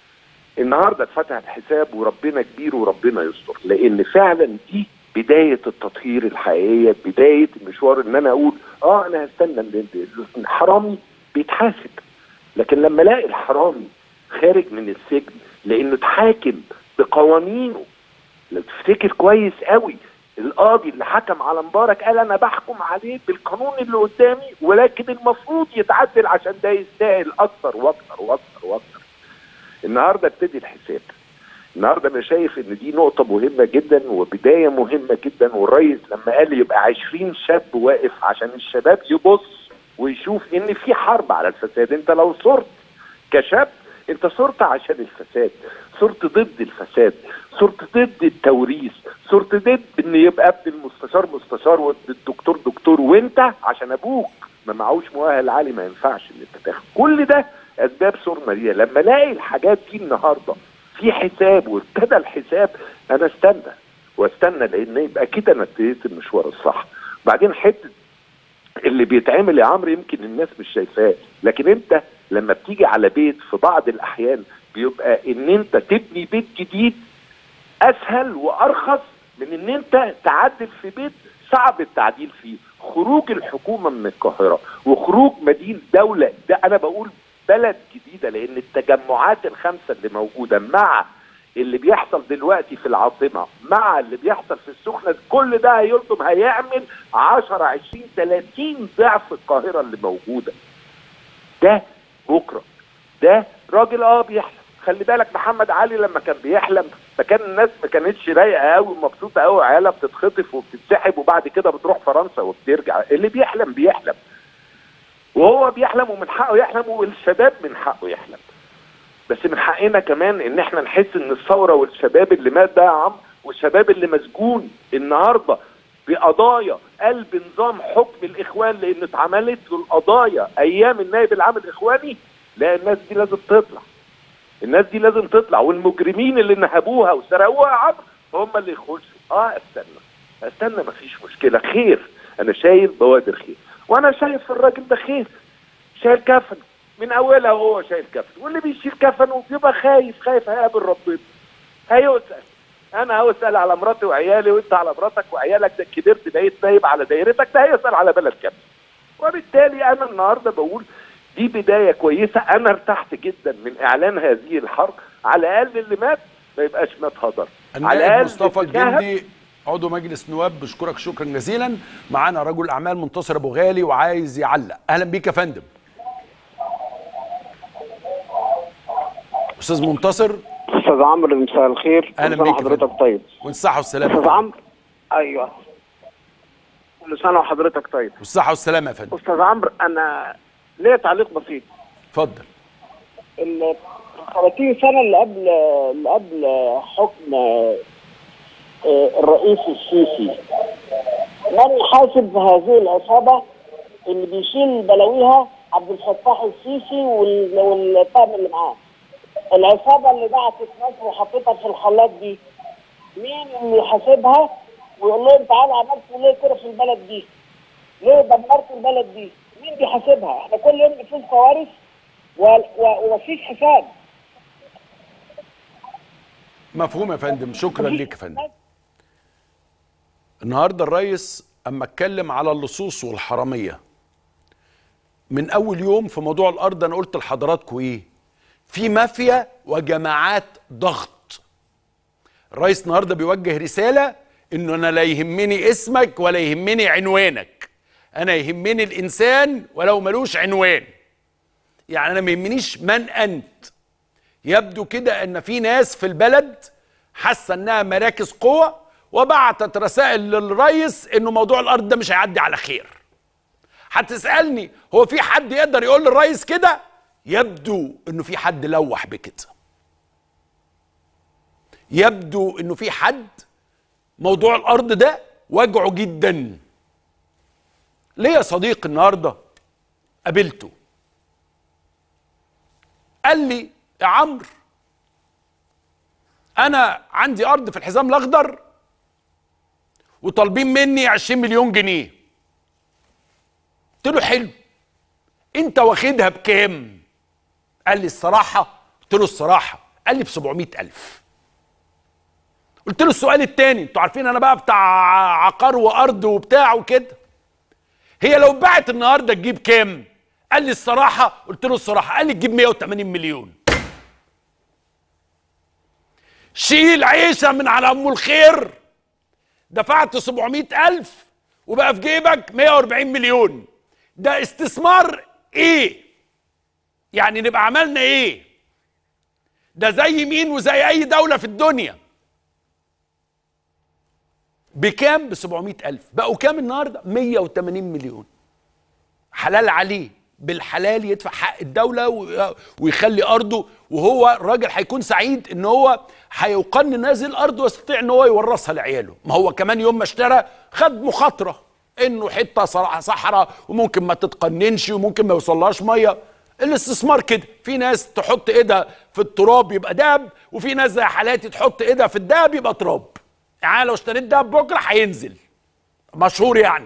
[SPEAKER 2] النهارده اتفتح الحساب وربنا كبير وربنا يستر لان فعلا دي بدايه التطهير الحقيقيه بدايه المشوار ان انا اقول اه انا هستنى ال- ال- الحرامي بيتحاسب لكن لما الاقي الحرامي خارج من السجن لانه اتحاكم بقوانينه لو تفتكر كويس قوي القاضي اللي حكم على مبارك قال انا بحكم عليه بالقانون اللي قدامي ولكن المفروض يتعدل عشان ده يستاهل اكتر واكتر واكتر واكتر النهارده ابتدي الحساب النهارده انا شايف ان دي نقطه مهمه جدا وبدايه مهمه جدا والريس لما قال يبقى 20 شاب واقف عشان الشباب يبص ويشوف ان في حرب على الفساد انت لو صرت كشاب انت صرت عشان الفساد صرت ضد الفساد صرت ضد التوريث صرت ضد ان يبقى ابن المستشار مستشار والدكتور دكتور وانت عشان ابوك ما معهوش مؤهل عالي ما ينفعش ان انت تاخد كل ده اسباب صرنا ليها لما الاقي الحاجات دي النهارده في حساب وابتدى الحساب انا استنى واستنى لان يبقى كده انا ابتديت المشوار الصح بعدين حته اللي بيتعمل يا عمرو يمكن الناس مش شايفاه لكن انت لما بتيجي على بيت في بعض الاحيان بيبقى ان انت تبني بيت جديد اسهل وارخص من ان انت تعدل في بيت صعب التعديل فيه خروج الحكومه من القاهره وخروج مدينه دوله ده انا بقول بلد جديده لان التجمعات الخمسه اللي موجوده مع اللي بيحصل دلوقتي في العاصمه مع اللي بيحصل في السخنه كل ده هيلطم هيعمل 10 20 30 ضعف القاهره اللي موجوده ده بكره ده راجل اه بيحلم خلي بالك محمد علي لما كان بيحلم فكان الناس ما كانتش رايقه قوي ومبسوطه قوي عيالها بتتخطف وبتتسحب وبعد كده بتروح فرنسا وبترجع اللي بيحلم بيحلم وهو بيحلم ومن حقه يحلم والشباب من حقه يحلم بس من حقنا كمان ان احنا نحس ان الثوره والشباب اللي مات ده يا عم والشباب اللي مسجون النهارده بقضايا قلب نظام حكم الاخوان لان اتعملت له القضايا ايام النائب العام الاخواني لا الناس دي لازم تطلع الناس دي لازم تطلع والمجرمين اللي نهبوها وسرقوها يا عمرو هم اللي يخشوا اه استنى استنى مفيش مشكله خير انا شايف بوادر خير وانا شايف الراجل ده خير شايل كفن من اولها وهو شايل كفن واللي بيشيل كفنه بيبقى خايف خايف هيقابل ربنا هيسال انا هسال على مراتي وعيالي وانت على مراتك وعيالك ده كبرت بقيت نايب على دايرتك ده هيسال على بلد كامل وبالتالي انا النهارده بقول دي بدايه كويسه انا ارتحت جدا من اعلان هذه الحرب على الاقل اللي مات ما يبقاش مات هدر على
[SPEAKER 1] النائب
[SPEAKER 2] الاقل
[SPEAKER 1] مصطفى
[SPEAKER 2] اللي اتنهب
[SPEAKER 1] الجندي عضو مجلس نواب بشكرك شكرا جزيلا معانا رجل اعمال منتصر ابو غالي وعايز يعلق اهلا بيك يا فندم استاذ منتصر
[SPEAKER 3] استاذ عمرو مساء الخير
[SPEAKER 1] أهلا
[SPEAKER 3] كل سنة
[SPEAKER 1] بيك يا
[SPEAKER 3] وحضرتك طيب
[SPEAKER 1] والصحه والسلامه
[SPEAKER 3] استاذ عمرو ايوه كل سنه وحضرتك طيب
[SPEAKER 1] والصحه والسلامه يا فندم
[SPEAKER 3] استاذ عمرو انا ليا تعليق بسيط
[SPEAKER 1] اتفضل
[SPEAKER 3] ال 30 سنه اللي قبل اللي قبل حكم آه، الرئيس السيسي من يحاسب هذه العصابه اللي بيشيل بلاويها عبد الفتاح السيسي وال- والطاقم اللي معاه العصابه اللي بعتت مصر وحطيتها في الخلاط دي مين اللي يحاسبها ويقول لهم تعالوا عملتوا ليه كده في البلد دي؟ ليه دمرتوا البلد دي؟ مين بيحاسبها؟ احنا كل يوم بنشوف كوارث و- و- ومفيش حساب
[SPEAKER 1] مفهوم يا فندم شكرا ليك يا فندم النهارده الرئيس اما اتكلم على اللصوص والحراميه من اول يوم في موضوع الارض انا قلت لحضراتكم ايه في مافيا وجماعات ضغط الرئيس النهارده بيوجه رساله انه انا لا يهمني اسمك ولا يهمني عنوانك انا يهمني الانسان ولو ملوش عنوان يعني انا ما يهمنيش من انت يبدو كده ان في ناس في البلد حاسه انها مراكز قوه وبعتت رسائل للرئيس انه موضوع الارض ده مش هيعدي على خير هتسالني هو في حد يقدر يقول للرئيس كده يبدو انه في حد لوح بكده يبدو انه في حد موضوع الارض ده وجعه جدا ليه يا صديق النهارده قابلته قال لي يا عمرو انا عندي ارض في الحزام الاخضر وطالبين مني 20 مليون جنيه قلت له حلو انت واخدها بكام قال لي الصراحه قلت له الصراحه قال لي ب 700 الف قلت له السؤال التاني انتوا عارفين انا بقى بتاع عقار وارض وبتاع وكده هي لو باعت النهارده تجيب كام قال لي الصراحه قلت له الصراحه قال لي تجيب 180 مليون شيل عيشه من على ام الخير دفعت 700 ألف وبقى في جيبك 140 مليون ده استثمار ايه يعني نبقى عملنا ايه ده زي مين وزي اي دولة في الدنيا بكام ب 700 ألف بقوا كام النهاردة 180 مليون حلال عليه بالحلال يدفع حق الدولة و- ويخلي أرضه وهو الراجل هيكون سعيد إن هو هيقنن هذه الأرض ويستطيع إن هو يورثها لعياله ما هو كمان يوم ما اشترى خد مخاطرة إنه حتة صراحة صحراء وممكن ما تتقننش وممكن ما يوصلهاش مية الاستثمار كده في ناس تحط ايدها في التراب يبقى دهب وفي ناس زي حالاتي تحط ايدها في الدهب يبقى تراب يعني لو اشتريت دهب بكره هينزل مشهور يعني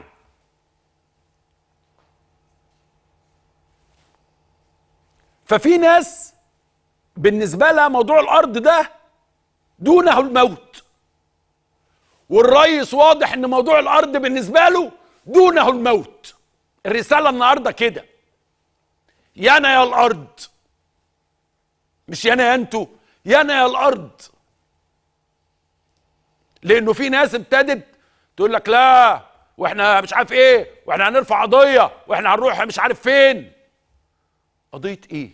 [SPEAKER 1] ففي ناس بالنسبة لها موضوع الأرض ده دونه الموت والرئيس واضح ان موضوع الأرض بالنسبة له دونه الموت الرسالة النهاردة كده يانا يا الأرض مش يانا يا انتوا يانا يا الأرض لانه في ناس ابتدت تقول لك لا واحنا مش عارف ايه واحنا هنرفع قضيه واحنا هنروح مش عارف فين قضيه ايه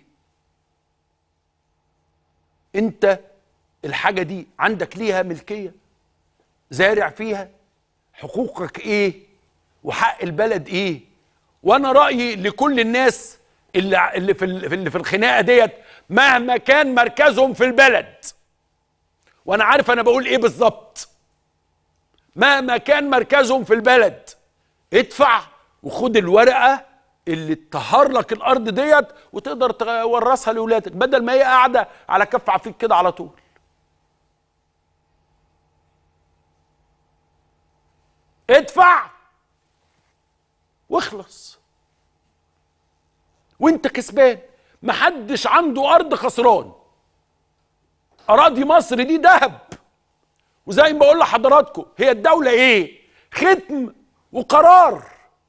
[SPEAKER 1] انت الحاجه دي عندك ليها ملكيه زارع فيها حقوقك ايه وحق البلد ايه وانا رايي لكل الناس اللي اللي في ال- اللي في الخناقه ديت مهما كان مركزهم في البلد وانا عارف انا بقول ايه بالظبط مهما كان مركزهم في البلد ادفع وخد الورقه اللي تطهر لك الارض ديت وتقدر تورثها لاولادك بدل ما هي قاعده على كف عفيك كده على طول ادفع واخلص وانت كسبان محدش عنده ارض خسران اراضي مصر دي ذهب وزي ما بقول لحضراتكم هي الدوله ايه ختم وقرار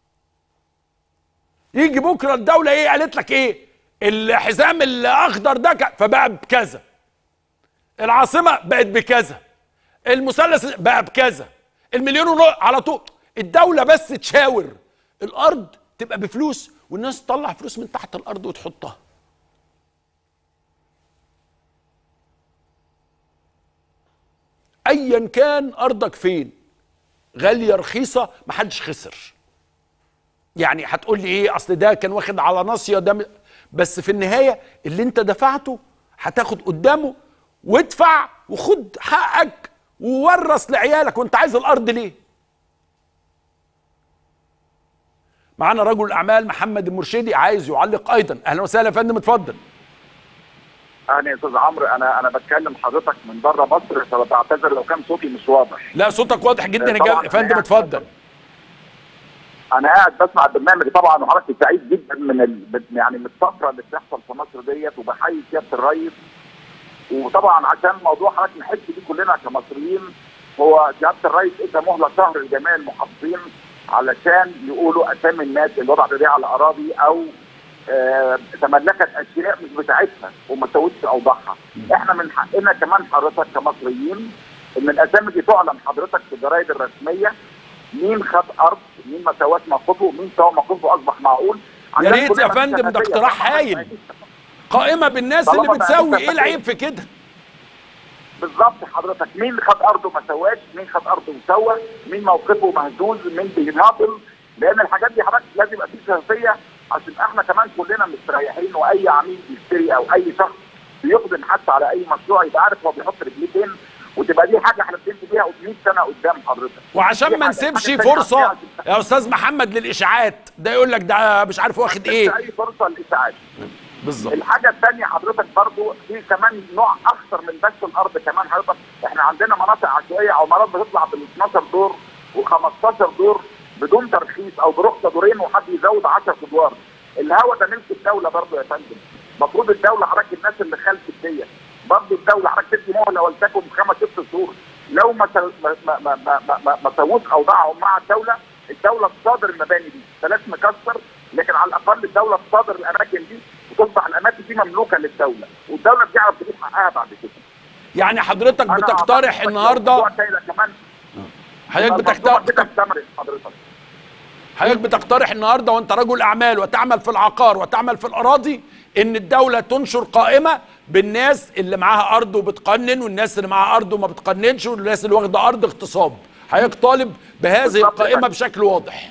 [SPEAKER 1] يجي بكره الدوله ايه قالت لك ايه الحزام الاخضر ده ك- فبقى بكذا العاصمه بقت بكذا المثلث بقى بكذا المليون ونص على طول الدوله بس تشاور الارض تبقى بفلوس والناس تطلع فلوس من تحت الارض وتحطها ايا كان ارضك فين غاليه رخيصه محدش خسر يعني هتقول لي ايه اصل ده كان واخد على ناصيه ده م- بس في النهايه اللي انت دفعته هتاخد قدامه وادفع وخد حقك وورث لعيالك وانت عايز الارض ليه معانا رجل الاعمال محمد المرشدي عايز يعلق ايضا اهلا وسهلا يا فندم اتفضل
[SPEAKER 4] انا يا استاذ عمرو انا انا بتكلم حضرتك من بره مصر فبعتذر لو كان صوتي مش واضح
[SPEAKER 1] لا صوتك واضح جدا يا
[SPEAKER 4] طبعاً
[SPEAKER 1] جا- يا فندم
[SPEAKER 4] أنا
[SPEAKER 1] اتفضل
[SPEAKER 4] انا قاعد بسمع البرنامج طبعا وحضرتك سعيد جدا من ال... يعني من الطفره اللي بتحصل في مصر ديت وبحيي سياده الرئيس وطبعا عشان موضوع حضرتك نحس بيه كلنا كمصريين هو سياده الرئيس ادى مهله شهر لجميع المحافظين علشان يقولوا اسامي الناس اللي وضعت ايديها على اراضي او آه، تملكت اشياء مش بتاعتها وما سوتش اوضاعها. احنا من حقنا كمان حضرتك كمصريين ان الاسامي دي تعلن حضرتك في الجرايد الرسميه مين خد ارض مين ما سواش موقفه مين سوى موقفه اصبح معقول
[SPEAKER 1] يا
[SPEAKER 4] عشان
[SPEAKER 1] ريت يا
[SPEAKER 4] كلنا
[SPEAKER 1] فندم، ده
[SPEAKER 4] شفافية.
[SPEAKER 1] اقتراح
[SPEAKER 4] طبعاً
[SPEAKER 1] هايل.
[SPEAKER 4] ما فيش
[SPEAKER 1] قائمه بالناس اللي
[SPEAKER 4] طالما بقى
[SPEAKER 1] بتسوي
[SPEAKER 4] أنت
[SPEAKER 1] ايه
[SPEAKER 4] فاكر-
[SPEAKER 1] العيب في كده
[SPEAKER 4] بالظبط حضرتك مين خد ارضه ما سواش مين خد ارضه وسوى مين موقفه مهزوز مين بيناضل لان الحاجات دي حضرتك لازم يبقى في شفافيه عشان احنا كمان كلنا مستريحين واي عميل بيشتري او اي شخص بيقدم حتى على اي مشروع يبقى عارف هو بيحط رجليه فين وتبقى دي حاجه احنا بنمشي بيها 100 سنه قدام حضرتك
[SPEAKER 1] وعشان
[SPEAKER 4] دي
[SPEAKER 1] ما
[SPEAKER 4] حاجة.
[SPEAKER 1] نسيبش
[SPEAKER 4] الحاجة التانية
[SPEAKER 1] فرصه
[SPEAKER 4] عشان-
[SPEAKER 1] يا استاذ محمد للاشاعات ده يقول لك ده مش عارف واخد ايه
[SPEAKER 4] اي فرصه للاشاعات
[SPEAKER 1] بالظبط
[SPEAKER 4] الحاجه الثانيه حضرتك برضو في كمان نوع اخطر من بس الارض كمان حضرتك احنا عندنا مناطق عشوائيه عمارات بتطلع بال 12 دور و15 دور بدون ترخيص او برخصه دورين وحد يزود 10 ادوار الهوا ده ملك الدوله برضو يا فندم المفروض الدوله حضرتك الناس اللي خلفت ديت برضو الدوله حضرتك تدي مهله ولتكن خمس ست شهور لو ما سل- ما ما ما ما, ما, ما, ما سووش اوضاعهم مع الدوله الدوله تصادر المباني دي بلاش مكسر لكن على الاقل الدوله تصادر الاماكن دي وتصبح الاماكن دي مملوكه للدوله والدوله بتعرف تجيب حقها بعد كده
[SPEAKER 1] يعني حضرتك
[SPEAKER 4] أنا
[SPEAKER 1] بتقترح
[SPEAKER 4] أعتقد
[SPEAKER 1] النهارده
[SPEAKER 4] موضوع تاني كمان
[SPEAKER 1] حضرتك
[SPEAKER 4] الموضوع كده
[SPEAKER 1] بتقترح
[SPEAKER 4] اكتملت حضرتك
[SPEAKER 1] حضرتك بتقترح النهارده وانت رجل اعمال وتعمل في العقار وتعمل في الاراضي ان الدوله تنشر قائمه بالناس اللي معاها ارض وبتقنن والناس اللي معاها ارض وما بتقننش والناس اللي واخده ارض اغتصاب حضرتك طالب بهذه
[SPEAKER 4] بالظبط
[SPEAKER 1] القائمه
[SPEAKER 4] كده.
[SPEAKER 1] بشكل واضح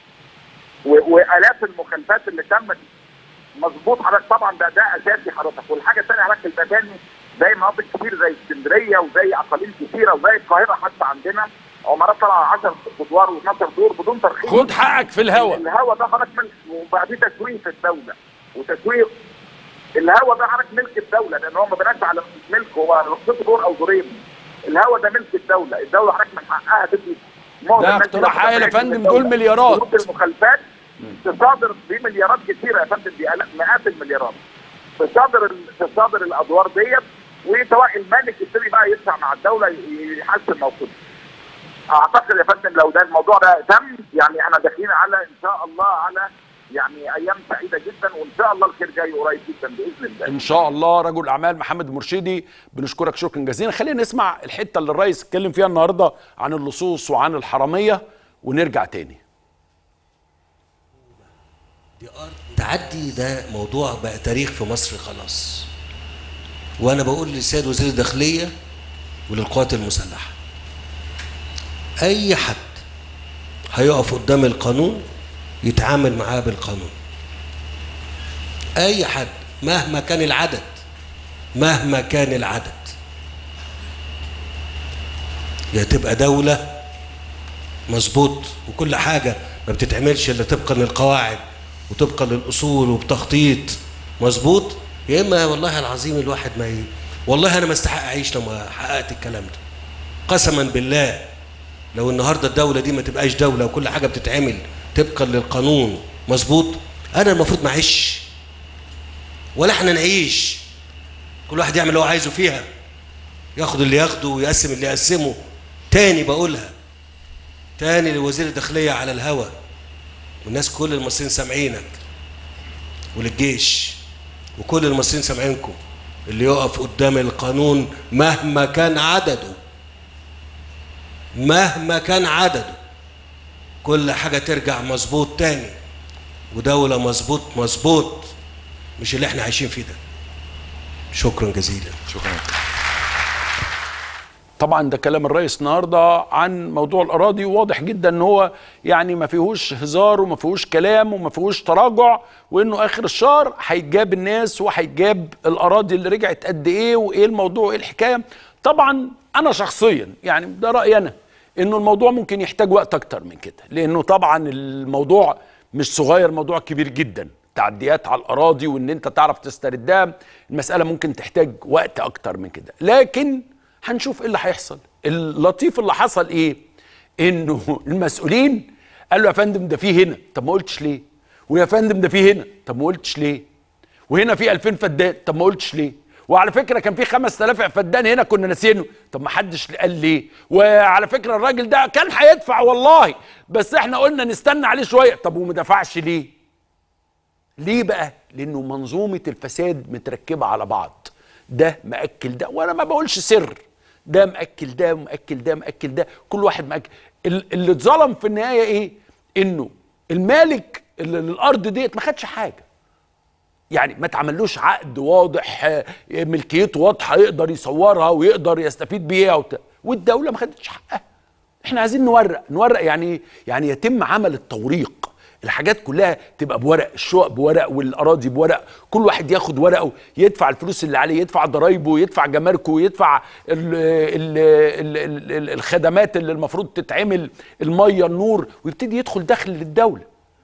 [SPEAKER 4] و- والاف المخالفات اللي تمت مظبوط حضرتك طبعا ده ده اساسي حضرتك والحاجه الثانيه حضرتك المباني زي مناطق كتير زي اسكندريه وزي اقاليم كتيره وزي القاهره حتى عندنا عمارات طالعه 10 ادوار و12 دور بدون ترخيص
[SPEAKER 1] خد حقك في الهوا
[SPEAKER 4] الهوا ده حضرتك ملك وبقى فيه تسويق في الدوله وتسويق الهوا ده حضرتك ملك الدوله لان هو ما بناش على ملك هو رخصته دور او دورين الهوا ده ملك الدوله الدوله حضرتك من حقها تدي مهلة
[SPEAKER 1] ده
[SPEAKER 4] الناس
[SPEAKER 1] اقتراح
[SPEAKER 4] اللي
[SPEAKER 1] هايل يا
[SPEAKER 4] بتبعد
[SPEAKER 1] فندم،
[SPEAKER 4] من الدولة.
[SPEAKER 1] دول مليارات.
[SPEAKER 4] بنود المخالفات تصادر بمليارات كثيره يا فندم بآلاف- مئات المليارات تصادر ال- تصادر الادوار ديت وسواء المالك يبتدي بقى يدفع مع الدوله ي- يحسن موقفه اعتقد يا فندم لو ده الموضوع ده تم يعني احنا داخلين على ان شاء الله على يعني ايام سعيده جدا وان شاء الله الخير جاي قريب جدا باذن الله
[SPEAKER 1] ان شاء الله رجل اعمال محمد مرشدي بنشكرك شكرا جزيلا خلينا نسمع الحته اللي الرئيس اتكلم فيها النهارده عن اللصوص وعن الحراميه ونرجع تاني
[SPEAKER 5] دي ارض تعدي ده موضوع بقى تاريخ في مصر خلاص وانا بقول للسيد وزير الداخليه وللقوات المسلحه اي حد هيقف قدام القانون يتعامل معاه بالقانون اي حد مهما كان العدد مهما كان العدد يا تبقى دولة مظبوط وكل حاجة ما بتتعملش إلا طبقا للقواعد وطبقا للأصول وبتخطيط مظبوط يا إما والله العظيم الواحد ما ي... والله أنا ما استحق أعيش لو ما حققت الكلام ده قسما بالله لو النهارده الدولة دي ما تبقاش دولة وكل حاجة بتتعمل طبقا للقانون مظبوط أنا المفروض ما أعيش ولا احنا نعيش كل واحد يعمل اللي هو عايزه فيها ياخد اللي ياخده ويقسم اللي يقسمه تاني بقولها تاني لوزير الداخلية على الهوى والناس كل المصريين سامعينك وللجيش وكل المصريين سامعينكم اللي يقف قدام القانون مهما كان عدده مهما كان عدده كل حاجة ترجع مظبوط تاني ودولة مظبوط مظبوط مش اللي احنا عايشين فيه ده شكرا جزيلا
[SPEAKER 1] شكرا طبعا ده كلام الرئيس النهارده عن موضوع الاراضي واضح جدا ان هو يعني ما فيهوش هزار وما فيهوش كلام وما فيهوش تراجع وانه اخر الشهر هيتجاب الناس وهيتجاب الاراضي اللي رجعت قد ايه وايه الموضوع وايه الحكايه طبعا انا شخصيا يعني ده رايي انا انه الموضوع ممكن يحتاج وقت اكتر من كده لانه طبعا الموضوع مش صغير موضوع كبير جدا تعديات على الاراضي وان انت تعرف تستردها المساله ممكن تحتاج وقت اكتر من كده لكن هنشوف ايه اللي هيحصل اللطيف اللي حصل ايه انه المسؤولين قالوا يا فندم ده في هنا طب ما قلتش ليه ويا فندم ده في هنا طب ما قلتش ليه وهنا في 2000 فدان طب ما قلتش ليه وعلى فكره كان في 5000 فدان هنا كنا ناسينه طب ما حدش قال ليه وعلى فكره الراجل ده كان هيدفع والله بس احنا قلنا نستنى عليه شويه طب وما دفعش ليه ليه بقى لانه منظومه الفساد متركبه على بعض ده مأكل ده وانا ما بقولش سر ده مأكل ده مأكل ده مأكل ده كل واحد مأكل ال- اللي اتظلم في النهايه ايه انه المالك اللي للارض ديت ما خدش حاجه يعني ما تعملوش عقد واضح آه، ملكيته واضحه يقدر يصورها ويقدر يستفيد بيها وت... والدوله ما خدتش حقها احنا عايزين نورق نورق يعني يعني يتم عمل التوريق الحاجات كلها تبقى بورق الشقق بورق والاراضي بورق كل واحد ياخد ورقه يدفع الفلوس اللي عليه يدفع ضرايبه يدفع جماركه يدفع ال ال ال ال ال الخدمات اللي المفروض تتعمل الميه النور ويبتدي يدخل دخل للدوله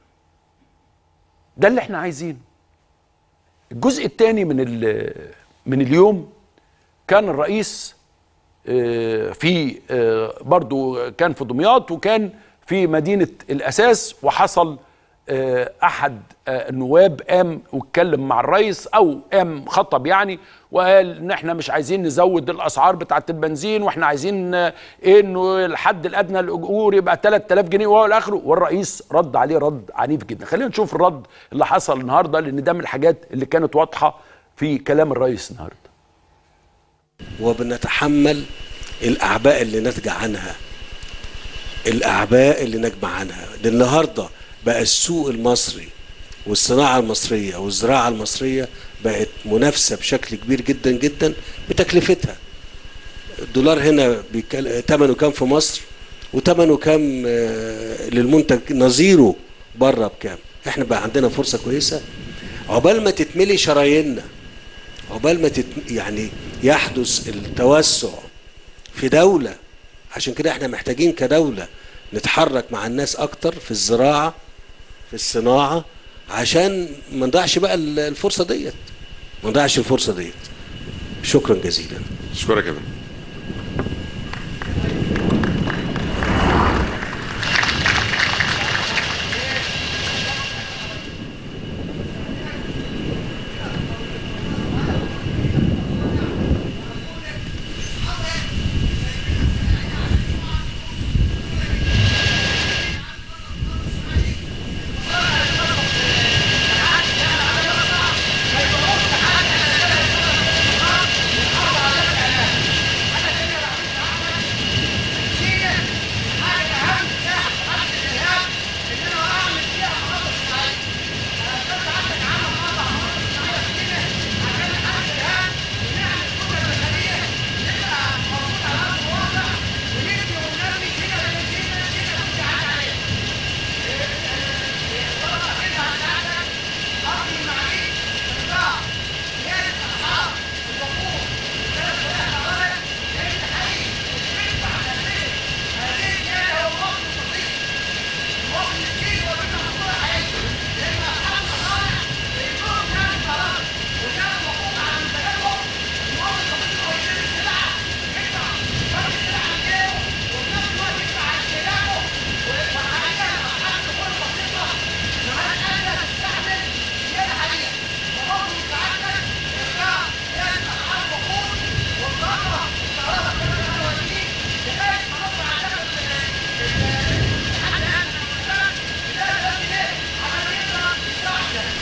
[SPEAKER 1] ده اللي احنا عايزينه الجزء الثاني من ال- من اليوم كان الرئيس آه، في آه، برضو كان في دمياط وكان في مدينة الأساس وحصل آه، أحد آه، النواب قام واتكلم مع الرئيس أو قام خطب يعني وقال إن إحنا مش عايزين نزود الأسعار بتاعة البنزين وإحنا عايزين آه، إيه إنه الحد الأدنى للأجور يبقى 3000 جنيه وإلى آخره والرئيس رد عليه رد عنيف جدا خلينا نشوف الرد اللي حصل النهارده لأن ده من الحاجات اللي كانت واضحة في كلام الرئيس النهارده
[SPEAKER 5] وبنتحمل الأعباء اللي ناتجة عنها الأعباء اللي ناتجة عنها ده النهاردة بقى السوق المصري والصناعة المصرية والزراعة المصرية بقت منافسة بشكل كبير جدا جدا بتكلفتها الدولار هنا بيكل... ثمنه كام في مصر وثمنه كام آه، للمنتج نظيره بره بكام احنا بقى عندنا فرصة كويسة عقبال ما تتملي شراييننا عقبال ما تت... يعني يحدث التوسع في دولة عشان كده احنا محتاجين كدولة نتحرك مع الناس اكتر في الزراعة في الصناعة عشان ما نضيعش بقى ال- الفرصة ديت ما نضيعش الفرصة ديت شكرا جزيلا
[SPEAKER 6] اشكرك يا فندم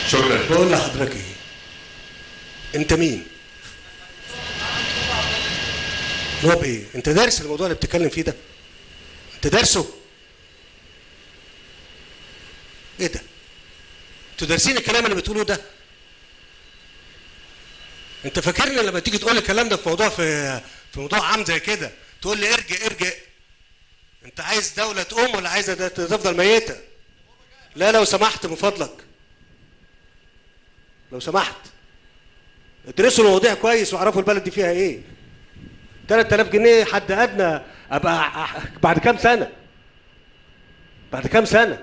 [SPEAKER 6] شكرا
[SPEAKER 5] بقول لحضرتك ايه انت مين نواب ايه انت دارس الموضوع اللي بتتكلم فيه ده انت دارسه ايه ده انتوا دارسين الكلام اللي بتقوله ده انت فاكرني لما تيجي تقول الكلام ده في موضوع في في موضوع عام زي كده تقول لي ارجع ارجع انت عايز دولة تقوم ولا عايزة ده تفضل ميتة لا لو سمحت من فضلك لو سمحت ادرسوا المواضيع كويس واعرفوا البلد دي فيها ايه 3000 جنيه حد ادنى ابقى أح- بعد كام سنه بعد كام سنه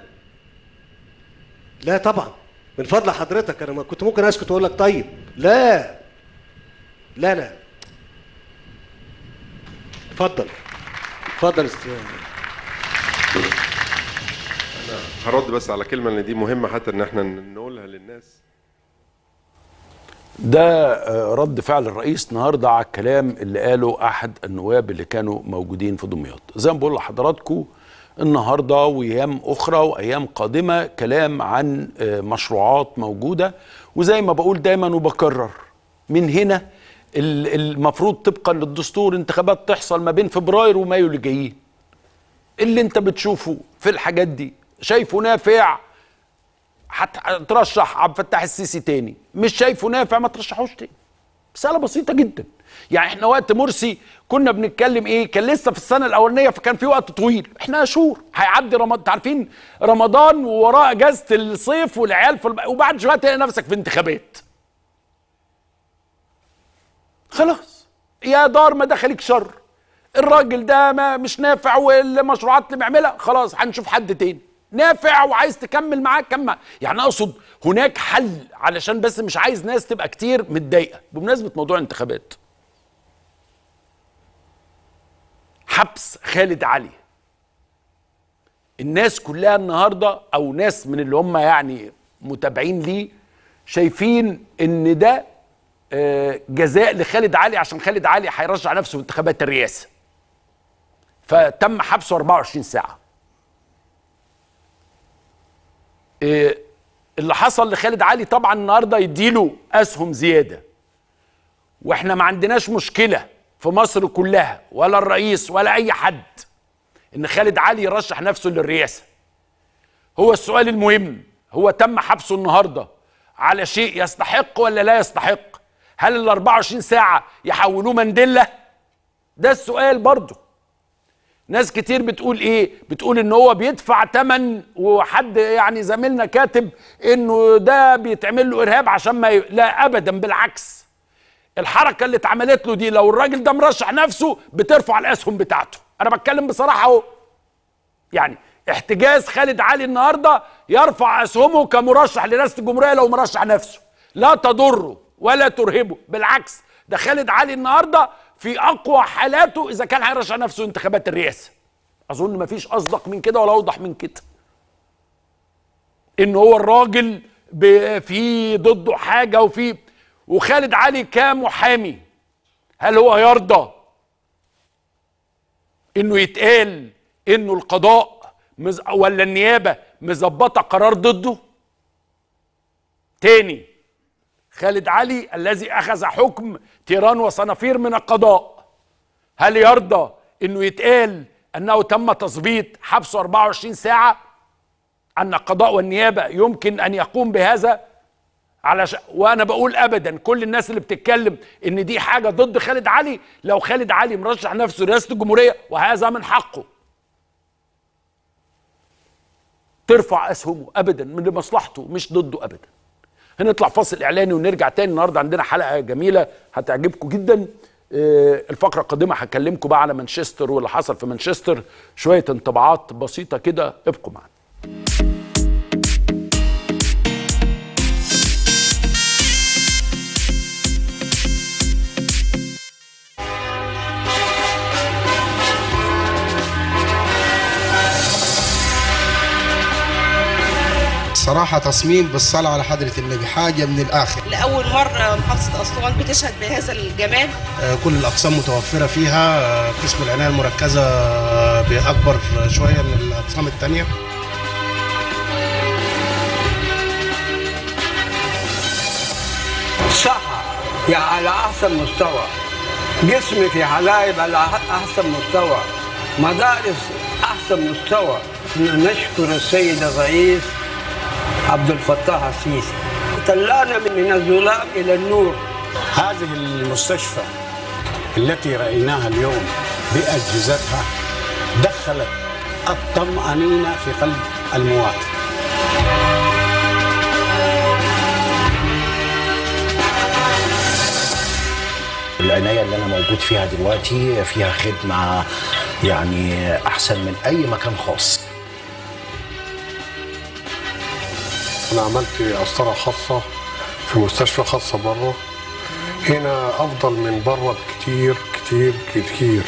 [SPEAKER 5] لا طبعا من فضل حضرتك انا ما كنت ممكن اسكت واقول لك طيب لا لا لا اتفضل اتفضل است-
[SPEAKER 6] هرد بس على كلمه ان دي مهمه حتى ان احنا نقولها للناس
[SPEAKER 1] ده آه، رد فعل الرئيس النهارده على الكلام اللي قاله احد النواب اللي كانوا موجودين في دمياط زي ما بقول لحضراتكم النهارده وايام اخرى وايام قادمه كلام عن آه، مشروعات موجوده وزي ما بقول دايما وبكرر من هنا ال- المفروض طبقا للدستور انتخابات تحصل ما بين فبراير ومايو اللي جايين اللي انت بتشوفه في الحاجات دي شايفه نافع هترشح عبد الفتاح السيسي تاني مش شايفه نافع ما ترشحوش تاني مسألة بسيطة جدا يعني احنا وقت مرسي كنا بنتكلم ايه كان لسه في السنة الأولانية فكان في وقت طويل احنا شهور هيعدي رمضان عارفين رمضان ووراه اجازة الصيف والعيال في الب... وبعد شوية تلاقي نفسك في انتخابات خلاص يا دار ما دخلك شر الراجل ده ما مش نافع والمشروعات اللي بيعملها خلاص هنشوف حد تاني نافع وعايز تكمل معاه كمل يعني اقصد هناك حل علشان بس مش عايز ناس تبقى كتير متضايقه بمناسبه موضوع الانتخابات حبس خالد علي الناس كلها النهارده او ناس من اللي هم يعني متابعين ليه شايفين ان ده آه، جزاء لخالد علي عشان خالد علي هيرجع نفسه في انتخابات الرئاسه فتم حبسه 24 ساعه إيه اللي حصل لخالد علي طبعا النهارده يديله اسهم زياده واحنا ما عندناش مشكله في مصر كلها ولا الرئيس ولا اي حد ان خالد علي يرشح نفسه للرئاسه هو السؤال المهم هو تم حبسه النهارده على شيء يستحق ولا لا يستحق هل ال 24 ساعه يحولوه مانديلا ده السؤال برضه ناس كتير بتقول ايه بتقول ان هو بيدفع تمن وحد يعني زميلنا كاتب انه ده بيتعمل له ارهاب عشان ما ي... لا ابدا بالعكس الحركه اللي اتعملت له دي لو الراجل ده مرشح نفسه بترفع الاسهم بتاعته انا بتكلم بصراحه اهو يعني احتجاز خالد علي النهارده يرفع اسهمه كمرشح لرئاسه الجمهوريه لو مرشح نفسه لا تضره ولا ترهبه بالعكس ده خالد علي النهارده في اقوى حالاته اذا كان هيرشح نفسه انتخابات الرئاسه اظن مفيش اصدق من كده ولا اوضح من كده ان هو الراجل ب- في ضده حاجه وفي وخالد علي كمحامي هل هو يرضى انه يتقال انه القضاء مز... ولا النيابه مظبطه قرار ضده تاني خالد علي الذي اخذ حكم تيران وصنافير من القضاء هل يرضى انه يتقال انه تم تظبيط حبسه 24 ساعه ان القضاء والنيابه يمكن ان يقوم بهذا على ش... وانا بقول ابدا كل الناس اللي بتتكلم ان دي حاجه ضد خالد علي لو خالد علي مرشح نفسه رئاسه الجمهوريه وهذا من حقه ترفع اسهمه ابدا من مصلحته مش ضده ابدا هنطلع فاصل اعلاني ونرجع تاني النهارده عندنا حلقه جميله هتعجبكم جدا آه، الفقره القادمه هكلمكم بقى على مانشستر واللي حصل في مانشستر شويه انطباعات بسيطه كده ابقوا معانا
[SPEAKER 7] صراحة تصميم بالصلاة على حضرة النبي حاجة من الآخر
[SPEAKER 8] لأول مرة محافظة أسوان بتشهد بهذا الجمال
[SPEAKER 7] آه، كل الأقسام متوفرة فيها آه، قسم العناية المركزة آه، بأكبر شوية من الأقسام التانية
[SPEAKER 9] يعني على احسن مستوى جسمي في حلايب على احسن مستوى مدارس احسن مستوى نشكر السيد الرئيس عبد الفتاح السيسي طلعنا من الظلام الى النور
[SPEAKER 7] هذه المستشفى التي رأيناها اليوم بأجهزتها دخلت الطمأنينة في قلب المواطن
[SPEAKER 10] العناية اللي أنا موجود فيها دلوقتي فيها خدمة يعني أحسن من أي مكان خاص
[SPEAKER 11] أنا عملت قسطرة خاصة في مستشفى خاصة بره هنا أفضل من بره بكتير كتير كتير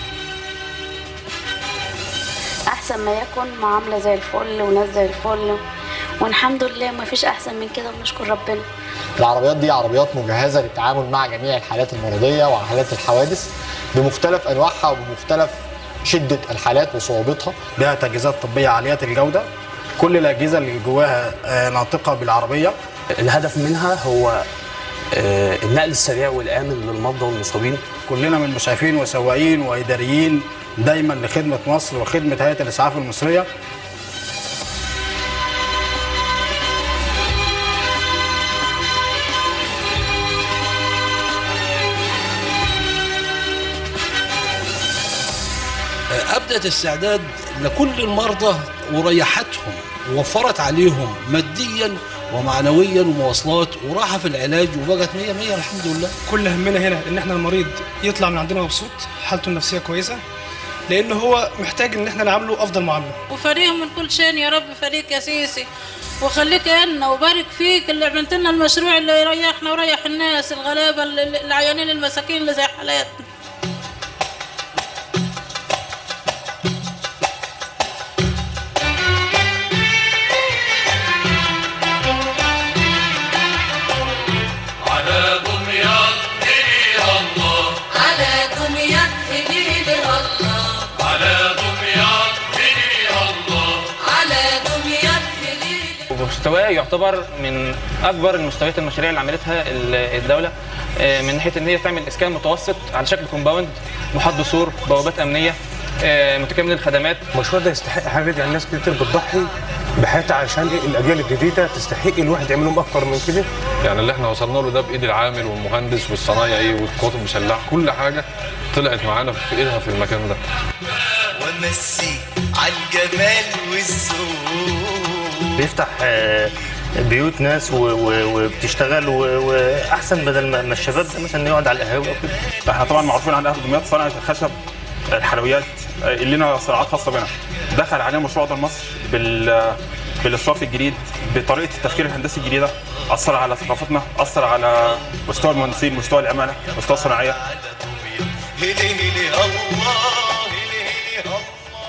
[SPEAKER 12] احسن ما يكون معامله زي الفل وناس زي الفل والحمد لله ما فيش احسن من كده ونشكر ربنا
[SPEAKER 13] العربيات دي عربيات مجهزة للتعامل مع جميع الحالات المرضية وحالات الحوادث بمختلف أنواعها وبمختلف شدة الحالات وصعوبتها
[SPEAKER 14] بها تجهيزات طبية عالية الجودة كل الأجهزة اللي جواها آه، ناطقة بالعربية
[SPEAKER 15] الهدف منها هو آه، النقل السريع والآمن للمرضى والمصابين
[SPEAKER 14] كلنا من مسعفين وسواقين وإداريين دايما لخدمة مصر وخدمة هيئة الإسعاف المصرية
[SPEAKER 16] أبدت استعداد لكل المرضى وريحتهم ووفرت عليهم ماديا ومعنويا ومواصلات وراحة في العلاج وبقت مية مية الحمد لله
[SPEAKER 17] كل همنا هنا ان احنا المريض يطلع من عندنا مبسوط حالته النفسيه كويسه لان هو محتاج ان احنا نعامله افضل معامله
[SPEAKER 18] وفريق من كل شيء يا رب فريق يا سيسي وخليك عنا وبارك فيك اللي عملت لنا المشروع اللي يريحنا ويريح الناس الغلابه ال- العيانين المساكين اللي زي حالاتنا
[SPEAKER 19] على دمياط إلي الله
[SPEAKER 20] على دمياط هديلي الله
[SPEAKER 19] على دمياط إلي الله
[SPEAKER 20] على دمياط هديلي
[SPEAKER 21] ومستواه يعتبر من اكبر المستويات المشاريع اللي عملتها ال- الدوله آه، من ناحيه ان هي تعمل اسكان متوسط على شكل كومباوند محاط بسور بوابات امنيه آه، متكامل الخدمات
[SPEAKER 22] المشروع ده يستحق حاجه يعني ناس كتير بتضحي بحياتها عشان إيه الاجيال الجديده تستحق الواحد يعمل لهم اكتر من كده
[SPEAKER 23] يعني اللي احنا وصلنا له ده بايد العامل والمهندس والصنايعي والقوات المسلحه كل حاجه طلعت معانا في ايدها في المكان ده
[SPEAKER 24] ومسي على الجمال والذوق
[SPEAKER 25] بيفتح آه، بيوت ناس و- و- وبتشتغل و- واحسن بدل ما ما الشباب ده مثلا يقعد على القهاوي او كده
[SPEAKER 26] احنا طبعا معروفين عن اهل دمياط صناعه الخشب الحلويات آه، اللي لنا صناعات خاصه بنا دخل علينا مشروع ده مصر بال بالاصراف الجديد بطريقه التفكير الهندسي الجديده اثر على ثقافتنا اثر على مستوى المهندسين مستوى العماله مستوى الصناعيه
[SPEAKER 24] هلي هلي الله هلي هلي الله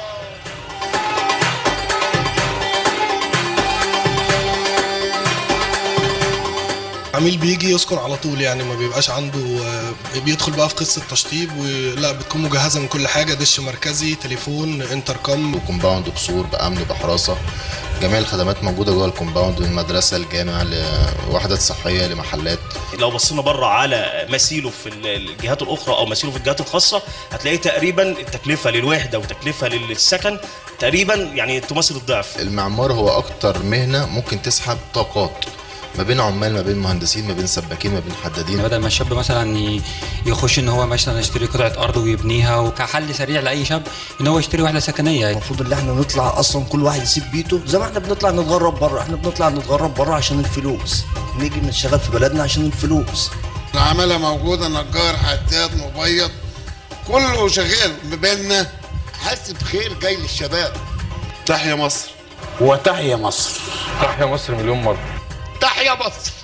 [SPEAKER 27] عميل بيجي يسكن على طول يعني ما بيبقاش عنده آه، بيدخل بقى في قصه تشطيب ولا بتكون مجهزه من كل حاجه دش مركزي تليفون انتركم
[SPEAKER 28] كومباوند بسور بامن بحراسه جميع الخدمات موجوده جوه الكومباوند من المدرسه الجامع لوحدات صحيه لمحلات
[SPEAKER 29] لو بصينا بره على مثيله في ال- الجهات الاخرى او مثيله في الجهات الخاصه هتلاقي تقريبا التكلفه للوحده وتكلفه للسكن تقريبا يعني تماثل الضعف
[SPEAKER 28] المعمار هو اكتر مهنه ممكن تسحب طاقات ما بين عمال ما بين مهندسين ما بين سباكين ما بين حدادين
[SPEAKER 30] بدل ما الشاب مثلا ي- يخش ان هو مثلا يشتري قطعه ارض ويبنيها وكحل سريع لاي شاب ان هو يشتري وحده سكنيه
[SPEAKER 31] المفروض ان احنا نطلع اصلا كل واحد يسيب بيته زي ما احنا بنطلع نتغرب بره احنا بنطلع نتغرب بره عشان الفلوس نيجي نشتغل في بلدنا عشان الفلوس
[SPEAKER 32] العمالة موجودة نجار حداد مبيض كله شغال ببالنا حاسس بخير جاي للشباب تحيا مصر
[SPEAKER 7] وتحيا مصر
[SPEAKER 23] تحيا مصر مليون مره
[SPEAKER 32] تحيا مصر